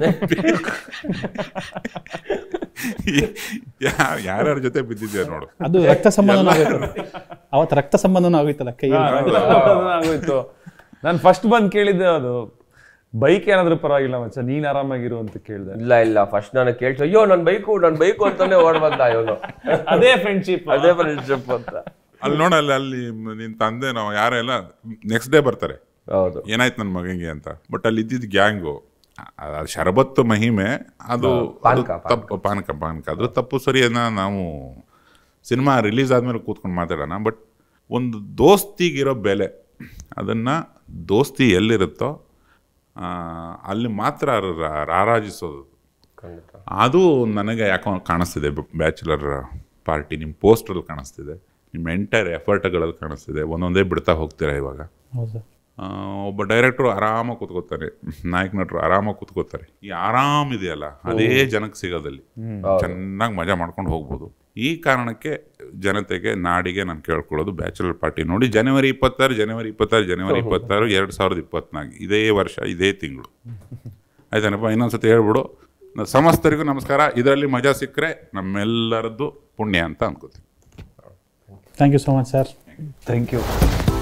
S2: ಯಾರ್ಯಾರ ಜೊತೆ ಬಿದ್ದಿದ್ಯಾ ನೋಡು
S1: ಅದು ರಕ್ತ ಸಂಬಂಧನೂ ಆಗೋಯ್ತು ಅವತ್ತು ರಕ್ತ ಸಂಬಂಧನೂ ಆಗೋಯ್ತಲ್ಲ ಕೈಯಲ್ಲಿ
S3: ಆಗೋಯ್ತು ನಾನು ಫಸ್ಟ್ ಬಂದ್ ಕೇಳಿದ್ದೆ ಅದು ಬೈಕ್ ಏನಾದ್ರೂ ಪರವಾಗಿಲ್ಲ ಮಚ್ಚ ನೀನ್ ಆರಾಮಾಗಿರು ಅಂತ ಕೇಳಿದೆ
S5: ಇಲ್ಲ ಇಲ್ಲ ಫಸ್ಟ್ ನಾನು ಕೇಳ್ತು ಅಯ್ಯೋ ನನ್ ಬೈಕು ನನ್ ಬೈಕು ಅಂತಾನೆ ಓಡ್ ಬಂದ ಇವನು
S3: ಅದೇ ಫ್ರೆಂಡ್ಶಿಪ್
S5: ಅದೇ ಫ್ರೆಂಡ್ಶಿಪ್ ಅಂತ
S2: ಅಲ್ಲಿ ನೋಡಲ್ಲ ಅಲ್ಲಿ ನಿನ್ನ ತಂದೆ ನಾವು ಯಾರೆಲ್ಲ ನೆಕ್ಸ್ಟ್ ಡೇ ಬರ್ತಾರೆ
S5: ಹೌದು
S2: ಏನಾಯ್ತು ನನ್ನ ಮಗನಿಗೆ ಅಂತ ಬಟ್ ಅಲ್ಲಿ ಇದ್ದಿದ್ದು ಗ್ಯಾಂಗು ಶರಬತ್ತು ಮಹಿಮೆ ಅದು ಅದು
S5: ಪಾನಕ,
S2: ತಪ್ಪು ಪಾನಕ ಪಾನಕ ಅದ್ರ ತಪ್ಪು ಸರಿಯನ್ನ ನಾವು ಸಿನಿಮಾ ರಿಲೀಸ್ ಆದ್ಮೇಲೆ ಕೂತ್ಕೊಂಡು ಮಾತಾಡೋಣ ಬಟ್ ಒಂದು ದೋಸ್ತಿಗಿರೋ ಬೆಲೆ ಅದನ್ನು ದೋಸ್ತಿ ಎಲ್ಲಿರುತ್ತೋ ಆ, ಅಲ್ಲಿ ಮಾತ್ರ ರಾ- ರಾರಾಜಿಸೋದು
S5: ಖಂಡಿತ
S2: ಅದು ನನಗೆ ಯಾಕೋ ಕಾಣಿಸ್ತಿದೆ ಬ್ಯಾಚುಲರ್ ಪಾರ್ಟಿ ನಿಮ್ಮ ಪೋಸ್ಟ್ರಲ್ಲಿ ಕಾಣಿಸ್ತಿದೆ ನಿಮ್ಮ ಎಂಟೈರ್ ಎಫರ್ಟ್ಗಳಲ್ಲಿ ಕಾಣಿಸ್ತಿದೆ ಒಂದೊಂದೇ ಬಿಡ್ತಾ ಹೋಗ್ತೀರಾ ಇವಾಗ
S1: ಹೌದು ಸರ್
S2: ಆ, ಒಬ್ಬ ಡೈರೆಕ್ಟ್ರು ಆರಾಮಾಗಿ ಕೂತ್ಕೋತಾರೆ ನಾಯಕ ನಟರು ಆರಾಮಾಗಿ ಕೂತ್ಕೋತಾರೆ ಈ ಆರಾಮ್ ಇದೆಯಲ್ಲ ಅದೇ ಜನಕ್ಕೆ ಸಿಗೋದಲ್ಲಿ ಚೆನ್ನಾಗಿ ಮಜಾ ಮಾಡ್ಕೊಂಡು ಹೋಗ್ಬೋದು ಈ ಕಾರಣಕ್ಕೆ ಜನತೆಗೆ ನಾಡಿಗೆ ನಾನು ಕೇಳ್ಕೊಳ್ಳೋದು ಬ್ಯಾಚುಲರ್ ಪಾರ್ಟಿ ನೋಡಿ ಜನವರಿ ಇಪ್ಪತ್ತಾರು ಜನವರಿ ಇಪ್ಪತ್ತಾರು ಜನವರಿ ಇಪ್ಪತ್ತಾರು ಎರಡು ಸಾವಿರದ ಇಪ್ಪತ್ನಾಲ್ಕು ಇದೇ ವರ್ಷ ಇದೇ ತಿಂಗಳು ಆಯ್ತಾನಪ್ಪ ಇನ್ನೊಂದ್ಸತಿ ಹೇಳ್ಬಿಡು ನ- ಸಮಸ್ತರಿಗೂ ನಮಸ್ಕಾರ ಇದರಲ್ಲಿ ಮಜಾ ಸಿಕ್ಕರೆ ನಮ್ಮೆಲ್ಲರದ್ದು ಪುಣ್ಯ ಅಂತ ಅನ್ಕೋತೀನಿ
S1: thank you so much sir
S3: thank you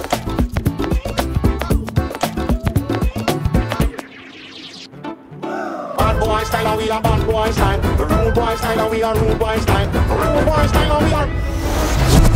S6: Bad boy style, and we a bad boy style. Rude boy style, and we a rude boy style. Rude boy style, and we a